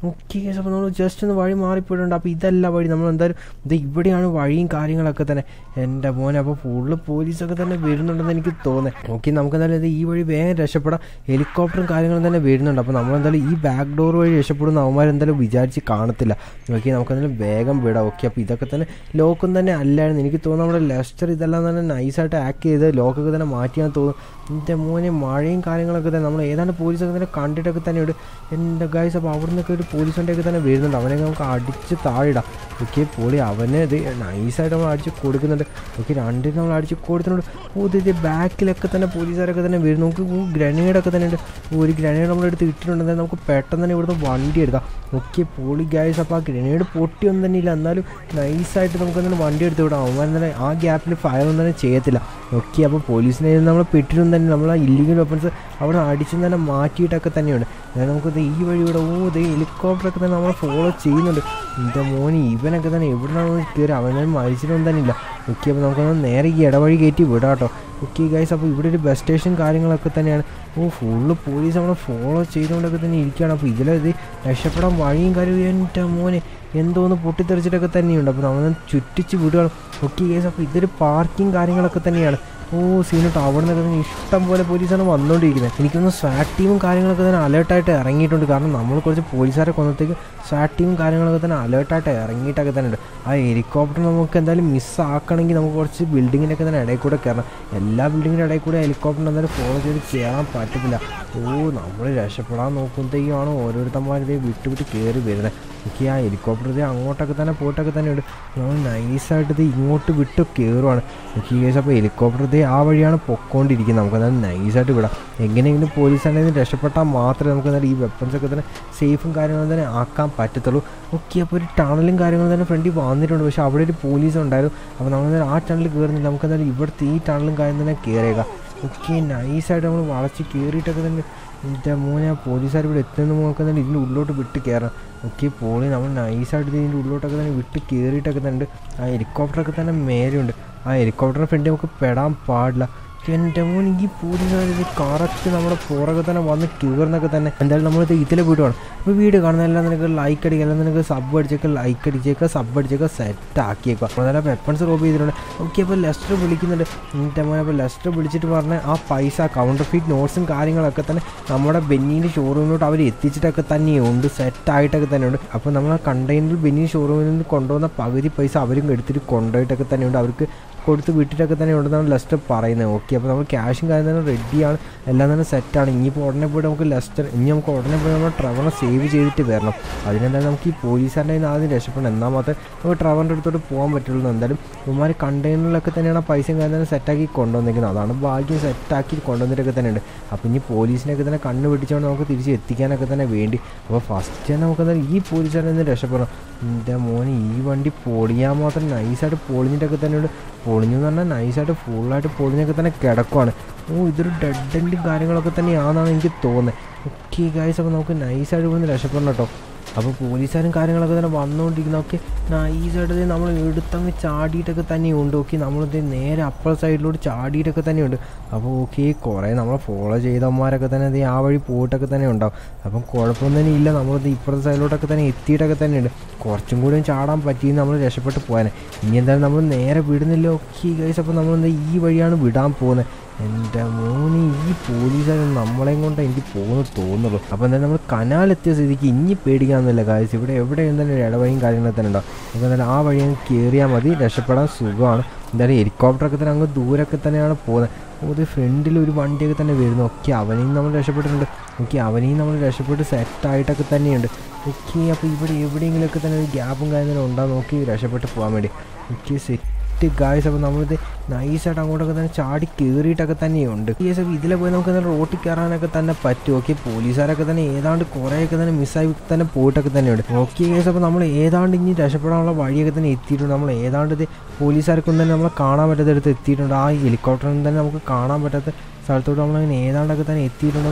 ഓക്കെ ഗൈസ് അപ്പോൾ നമ്മൾ ജസ്റ്റ് ഒന്ന് വഴി മാറിപ്പോയിട്ടുണ്ട് അപ്പോൾ ഇതല്ല വഴി നമ്മൾ എന്തായാലും ഇത് ഇവിടെയാണ് വഴിയും കാര്യങ്ങളൊക്കെ തന്നെ എൻ്റെ മോനെ അപ്പോൾ ഫുള്ള് പോലീസൊക്കെ തന്നെ വരുന്നുണ്ടെന്ന് എനിക്ക് തോന്നുന്നത് ഓക്കെ നമുക്ക് എന്തായാലും ഇത് ഈ വഴി വേഗം രക്ഷപ്പെടാം ഹെലികോപ്റ്ററും കാര്യങ്ങളും തന്നെ വരുന്നുണ്ട് അപ്പോൾ നമ്മൾ എന്തായാലും ഈ ബാക്ക് ഡോർ വഴി രക്ഷപ്പെടുന്ന അവന്മാർ എന്തായാലും വിചാരിച്ച് കാണത്തില്ല ഓക്കെ നമുക്ക് എന്തായാലും വേഗം വിടാം ഓക്കെ അപ്പോൾ ഇതൊക്കെ തന്നെ ലോക്കും തന്നെ അല്ലായിരുന്നു എനിക്ക് തോന്നുന്നു നമ്മുടെ ലെസ്റ്റർ ഇതെല്ലാം തന്നെ നൈസായിട്ട് ആക്ട് ചെയ്ത് ലോക്കൊക്കെ തന്നെ മാറ്റിയാൻ തോന്നുന്നു എൻ്റെ മോനെ മഴയും കാര്യങ്ങളൊക്കെ തന്നെ നമ്മൾ ഏതാണ്ട് പോലീസൊക്കെ തന്നെ കണ്ടിട്ടൊക്കെ തന്നെ ഉണ്ട് എൻ്റെ ഗൈസ് അപ്പോൾ അവിടെ നിന്നൊക്കെ ഒരു പോലീസ് വണ്ടിയൊക്കെ തന്നെ വരുന്നുണ്ട് അവനെ നമുക്ക് അടിച്ച് താഴെയിടാം ഓക്കെ പൊളി അവനെ ഇത് നൈസായിട്ട് നമ്മൾ അടിച്ച് കൊടുക്കുന്നുണ്ട് ഓക്കെ രണ്ടിനും നമ്മൾ അടിച്ച് കൊടുക്കുന്നുണ്ട് ഓ ഇത് ബാക്കിലൊക്കെ തന്നെ പോലീസുകാരൊക്കെ തന്നെ വരും നമുക്ക് ഗ്രനേഡൊക്കെ തന്നെ ഉണ്ട് ഒരു ഗ്രനേഡ് നമ്മളെടുത്ത് ഇട്ടിട്ടുണ്ടെങ്കിൽ നമുക്ക് പെട്ടെന്ന് തന്നെ ഇവിടുന്ന് വണ്ടി എടുക്കാം ഓക്കെ പൊളി ഗൈസ് അപ്പോൾ ആ ഗ്രനേഡ് പൊട്ടിയൊന്നും തന്നെ ഇല്ല എന്നാലും നൈസായിട്ട് നമുക്ക് തന്നെ വണ്ടി എടുത്ത് വിടാം അവന്മാർ തന്നെ ആ ഗ്യാപ്പിൽ ഫയർ ഒന്നും തന്നെ ചെയ്യത്തില്ല ഓക്കെ അപ്പോൾ പോലീസിനെ നമ്മൾ പെട്ടിട്ടും തന്നെ നമ്മൾ ആ ഇല്ലീഗൽ വെപ്പൺസ് അവിടെ അടിച്ചും തന്നെ മാറ്റിയിട്ടൊക്കെ തന്നെയുണ്ട് അതായത് നമുക്കിത് ഈ വഴി ഇവിടെ ഓ ഇത് ഹെലികോപ്റ്ററൊക്കെ തന്നെ നമ്മളെ ഫോളോ ചെയ്യുന്നുണ്ട് എൻ്റെ മോന് ഇവനൊക്കെ തന്നെ എവിടെ നിന്നാണ് കയറി അവനെ മരിച്ചിട്ടൊന്നും തന്നെ ഇല്ല ഓക്കെ അപ്പോൾ നമുക്കൊന്ന് നേരെ ഈ ഇടവഴി കയറ്റി വിടാം കേട്ടോ ഓക്കെ ഗൈസ് അപ്പോൾ ഇവിടെ ഒരു ബസ് സ്റ്റേഷൻ കാര്യങ്ങളൊക്കെ തന്നെയാണ് ഓ ഫുള്ള് പോലീസ് നമ്മളെ ഫോളോ ചെയ്തുകൊണ്ടൊക്കെ തന്നെ ഇരിക്കുകയാണ് അപ്പോൾ ഇതിലത് രക്ഷപ്പെടാൻ വഴിയും കാര്യവും എൻ്റെ മോനെ എന്തോന്ന് പൊട്ടിത്തെറിച്ചിട്ടൊക്കെ തന്നെയുണ്ട് അപ്പോൾ നമ്മൾ ചുറ്റിച്ച് വിടുകയാണ് ഓക്കെ ഗൈസ് അപ്പോൾ ഇതൊരു പാർക്കിംഗ് കാര്യങ്ങളൊക്കെ തന്നെയാണ് ഓ സീനോട്ടോ അവിടെ നിന്നൊക്കെ തന്നെ ഇഷ്ടം പോലെ പോലീസാണ് വന്നുകൊണ്ടിരിക്കുന്നത് എനിക്കൊന്ന് സ്വാറ്റ് ടീമും കാര്യങ്ങളൊക്കെ തന്നെ അലേർട്ടായിട്ട് ഇറങ്ങിയിട്ടുണ്ട് കാരണം നമ്മൾ കുറച്ച് പോലീസുകാരെ കൊന്നത്തേക്ക് സ്വാറ്റ് ടീമും കാര്യങ്ങളൊക്കെ തന്നെ അലേർട്ടായിട്ട് ഇറങ്ങിയിട്ടൊക്കെ തന്നെ ഉണ്ട് ആ ഹെലികോപ്റ്റർ നമുക്ക് എന്തായാലും മിസ്സാക്കണമെങ്കിൽ നമുക്ക് കുറച്ച് ബിൽഡിങ്ങിൻ്റെ തന്നെ ഇടയിൽ കൂടെ കയറണം എല്ലാ ബിൽഡിങ്ങിൻ്റെ ഇടയിൽ കൂടെ ഹെലികോപ്റ്റർ എന്തായാലും ഫോളോ ചെയ്ത് കയറാൻ പറ്റത്തില്ല ഓ നമ്മൾ രക്ഷപ്പെടാൻ നോക്കുമ്പോഴത്തേക്കാണ് ഓരോരുത്തന്മാർ ഇതേ വിട്ട് വിട്ട് കയറി വരുന്നത് എനിക്ക് ആ ഹെലികോപ്റ്റർ ഇത് അങ്ങോട്ടൊക്കെ തന്നെ പോയിട്ടൊക്കെ തന്നെ ഉണ്ട് നമ്മൾ നൈസായിട്ട് ഇത് ഇങ്ങോട്ട് വിട്ട് കയറുവാണ് എനിക്ക് കേസ് അപ്പോൾ ഹെലികോപ്റ്റർ ഇത് ആ വഴിയാണ് പൊക്കോണ്ടിരിക്കുന്നത് നമുക്ക് അതായത് നൈസായിട്ട് വിടാം എങ്ങനെയെങ്കിലും പോലീസാണെങ്കിൽ രക്ഷപ്പെട്ടാൽ മാത്രമേ നമുക്ക് എന്തായാലും ഈ വെപ്പൺസ് ഒക്കെ തന്നെ സേഫും കാര്യങ്ങളും തന്നെ ആക്കാൻ പറ്റത്തുള്ളൂ ഓക്കെ അപ്പോൾ ഒരു ടണലും കാര്യങ്ങളും തന്നെ ഫ്രണ്ടിൽ വന്നിട്ടുണ്ട് പക്ഷേ അവിടെ ഒരു പോലീസ് ഉണ്ടായിരുന്നു അപ്പോൾ നമ്മൾ ആ ടണൽ കയറുന്നില്ല നമുക്ക് എന്തായാലും ഇവിടുത്തെ ഈ ടണലും കാര്യം തന്നെ കയറിയേക്കാം ഓക്കെ നൈസായിട്ട് നമ്മൾ വളച്ച് കയറിയിട്ടൊക്കെ തന്നെ എൻ്റെ മോനെ ആ പോലീസുകാർ ഇവിടെ എത്തുന്ന നമുക്ക് തന്നെ ഇതിൻ്റെ ഉള്ളിലോട്ട് വിട്ട് കയറാം ഓക്കെ പോളി നമ്മൾ നൈസായിട്ട് ഇതിൻ്റെ ഉള്ളിലോട്ടൊക്കെ തന്നെ വിട്ട് കയറിയിട്ടൊക്കെ തന്നെ ഉണ്ട് ആ ഹെലികോപ്റ്ററൊക്കെ തന്നെ മേലെയുണ്ട് ആ ഹെലികോപ്റ്ററിൻ്റെ ഫ്രണ്ട് നമുക്ക് പെടാൻ പാടില്ല എൻ്റെ മോൻ ഈ പോലീസുകാർ ഇത് കറക്റ്റ് നമ്മുടെ പുറകെ തന്നെ വന്ന് കയറുന്നൊക്കെ തന്നെ എന്തായാലും നമ്മളിത് ഇതിൽ പോയിട്ട് വേണം അപ്പോൾ വീഡിയോ കാണുന്നതെല്ലാം നിനക്ക് ലൈക്ക് അടിക്കുക അല്ലെങ്കിൽ നിനക്ക് സബ് അടിച്ചേക്കുക ലൈക്ക് അടിച്ചേക്കുക സബ് അടിച്ചേക്കുക സെറ്റ് ആക്കിയേക്കുക അതെല്ലാം വെപ്പൺസ് കോപ്പി ചെയ്തിട്ടുണ്ട് ഓക്കെ അപ്പോൾ ലെസ്റ്റർ വിളിക്കുന്നുണ്ട് എൻ്റെ മോനെ അപ്പോൾ ലെസ്റ്റർ വിളിച്ചിട്ട് പറഞ്ഞ ആ പൈസ കൗണ്ടർ ഫീറ്റ് നോട്ട്സും കാര്യങ്ങളൊക്കെ തന്നെ നമ്മുടെ ബെന്നീൻ്റെ ഷോറൂമിലോട്ട് അവർ എത്തിച്ചിട്ടൊക്കെ തന്നെയുണ്ട് സെറ്റായിട്ടൊക്കെ തന്നെയുണ്ട് അപ്പോൾ നമ്മൾ ആ കണ്ടെയ്നർ ബെന്നി ഷോറൂമിൽ നിന്ന് കൊണ്ടുവന്ന പകുതി പൈസ അവരും എടുത്തിട്ട് കൊണ്ടുപോയിട്ടൊക്കെ തന്നെയുണ്ട് അവർക്ക് കൊടുത്ത് വിട്ടിട്ടൊക്കെ തന്നെ ഉണ്ടെന്നാണ് ലെസ്റ്റർ പറയുന്നത് ഓക്കെ അപ്പോൾ നമ്മൾ ക്യാഷും കാര്യം തന്നെ റെഡിയാണ് എല്ലാം തന്നെ സെറ്റാണ് ഇനിയിപ്പോൾ ഉടനെ പോയിട്ട് നമുക്ക് ലെസ്റ്റർ ഇനി നമുക്ക് ഉടനെ പോയി നമ്മൾ ട്രവറിനെ സേവ് ചെയ്തിട്ട് വരണം അതിനെന്തായാലും നമുക്ക് ഈ പോലീസുകാരുടെ കയ്യിൽ നിന്ന് ആദ്യം രക്ഷപ്പെടണം എന്നാൽ മാത്രമേ നമുക്ക് ട്രവറിൻ്റെ അടുത്തോട്ട് പോകാൻ പറ്റുള്ളൂ എന്തായാലും ഇവന്മാർ കണ്ടെയ്നറിലൊക്കെ തന്നെയാണ് ആ പൈസയും കാര്യം തന്നെ സെറ്റാക്കി കൊണ്ടുവന്നിരിക്കുന്നത് അതാണ് ഭാഗ്യം സെറ്റാക്കി കൊണ്ടുവന്നിട്ടൊക്കെ തന്നെ ഉണ്ട് അപ്പോൾ ഇനി പോലീസിനൊക്കെ തന്നെ കണ്ണ് പിടിച്ചുകൊണ്ട് നമുക്ക് തിരിച്ച് എത്തിക്കാനൊക്കെ തന്നെ വേണ്ടി അപ്പോൾ ഫസ്റ്റ് തന്നെ നമുക്ക് എന്തായാലും ഈ പോലീസുകാരിൽ നിന്ന് രക്ഷപ്പെടണം എൻ്റെ മോനെ ഈ വണ്ടി പൊളിയാൻ മാത്രം നൈസായിട്ട് പൊളിഞ്ഞിട്ടൊക്കെ തന്നെയുണ്ട് പൊളിഞ്ഞു എന്ന് പറഞ്ഞാൽ നൈസായിട്ട് ഫുള്ളായിട്ട് പൊളിഞ്ഞൊക്കെ തന്നെ കിടക്കുവാണ് ഓ ഇതൊരു ഡെഡ് എൻഡും കാര്യങ്ങളൊക്കെ തന്നെയാണെന്നാണ് എനിക്ക് തോന്നുന്നത് ഓക്കെ ഗൈസ് അപ്പോൾ നമുക്ക് നൈസായിട്ട് ഇവിടുന്ന് രക്ഷപ്പെടണം കേട്ടോ അപ്പോൾ പോലീസുകാരും കാര്യങ്ങളൊക്കെ തന്നെ വന്നുകൊണ്ടിരിക്കുന്ന ഒക്കെ നൈസായിട്ട് നമ്മൾ എടുത്തങ്ങ് ചാടിയിട്ടൊക്കെ തന്നെയുണ്ട് ഓക്കെ നമ്മളിത് നേരെ അപ്പർ സൈഡിലോട്ട് ചാടിയിട്ടൊക്കെ തന്നെയുണ്ട് അപ്പോൾ ഓക്കെ കുറേ നമ്മളെ ഫോളോ ചെയ്തവന്മാരൊക്കെ തന്നെ ഇത് ആ വഴി പോയിട്ടൊക്കെ തന്നെ ഉണ്ടാവും അപ്പം കുഴപ്പമൊന്നും തന്നെ ഇല്ല നമ്മളിത് ഇപ്പുറത്തെ സൈഡിലോട്ടൊക്കെ തന്നെ എത്തിയിട്ടൊക്കെ തന്നെയുണ്ട് കുറച്ചും കൂടി ചാടാൻ പറ്റിയെന്ന് നമ്മൾ രക്ഷപ്പെട്ട് പോകാൻ ഇനി എന്തായാലും നമ്മൾ നേരെ വിടുന്നില്ല ഓക്കെ ഗൈസ് അപ്പോൾ നമ്മൾ ഈ വഴിയാണ് വിടാൻ പോകുന്നത് എൻ്റെ മോന് ഈ പോലീസുകാർ നമ്മളെയും കൊണ്ട് എനിക്ക് പോകുന്നു തോന്നുള്ളൂ അപ്പോൾ എന്തായാലും നമ്മൾ കനാലെത്തിയ സ്ഥിതിക്ക് ഇനി പേടിക്കാമെന്നില്ല കാര്യം ഇവിടെ എവിടെ എന്തായാലും ഒരു ഇടവഴിയും കാര്യങ്ങളൊക്കെ തന്നെ ഉണ്ടാവും അപ്പോൾ എന്തായാലും ആ വഴി അങ്ങ് കയറിയാൽ മതി രക്ഷപ്പെടാൻ സുഖമാണ് എന്തായാലും ഹെലികോപ്റ്ററൊക്കെ തന്നെ അങ്ങ് ദൂരമൊക്കെ തന്നെയാണ് പോകുന്നത് ഒരു ഫ്രണ്ടിൽ ഒരു വണ്ടിയൊക്കെ തന്നെ വരുന്നു ഓക്കെ അവനെയും നമ്മൾ രക്ഷപ്പെട്ടിട്ടുണ്ട് ഓക്കെ അവനെയും നമ്മൾ രക്ഷപ്പെട്ട് സെറ്റായിട്ടൊക്കെ തന്നെയുണ്ട് ഓക്കെ അപ്പോൾ ഇവിടെ എവിടെയെങ്കിലുമൊക്കെ തന്നെ ഒരു ഗ്യാപ്പും കാര്യങ്ങളും ഉണ്ടാകും നോക്കി രക്ഷപ്പെട്ട് പോകാൻ വേണ്ടി ഓക്കെ സെറ്റ് ഗായ്സ് അപ്പോൾ നമ്മളിത് നൈസായിട്ട് അങ്ങോട്ടൊക്കെ തന്നെ ചാടി കയറിയിട്ടൊക്കെ തന്നെയുണ്ട് ഈ അപ്പോൾ ഇതിലെ പോയി നമുക്ക് തന്നെ റോട്ടിൽ കയറാനൊക്കെ തന്നെ പറ്റും ഓക്കെ പോലീസുകാരൊക്കെ തന്നെ ഏതാണ്ട് കുറേയൊക്കെ തന്നെ മിസ്സായി തന്നെ പോയിട്ടൊക്കെ തന്നെയുണ്ട് ഓക്കെ കേസ് അപ്പോൾ നമ്മൾ ഏതാണ്ട് ഇനി രക്ഷപ്പെടാനുള്ള വഴിയൊക്കെ തന്നെ എത്തിയിട്ടുണ്ട് നമ്മൾ ഏതാണ്ട് ഇത് പോലീസുകാർക്കൊന്നും തന്നെ നമ്മളെ കാണാൻ പറ്റാത്തടുത്ത് എത്തിയിട്ടുണ്ട് ആ ഹെലികോപ്റ്ററിൽ തന്നെ നമുക്ക് കാണാൻ പറ്റാത്ത സ്ഥലത്തോട്ട് നമ്മളങ്ങനെ ഏതാണ്ടൊക്കെ തന്നെ എത്തിയിട്ടുണ്ട് ഓക്കെ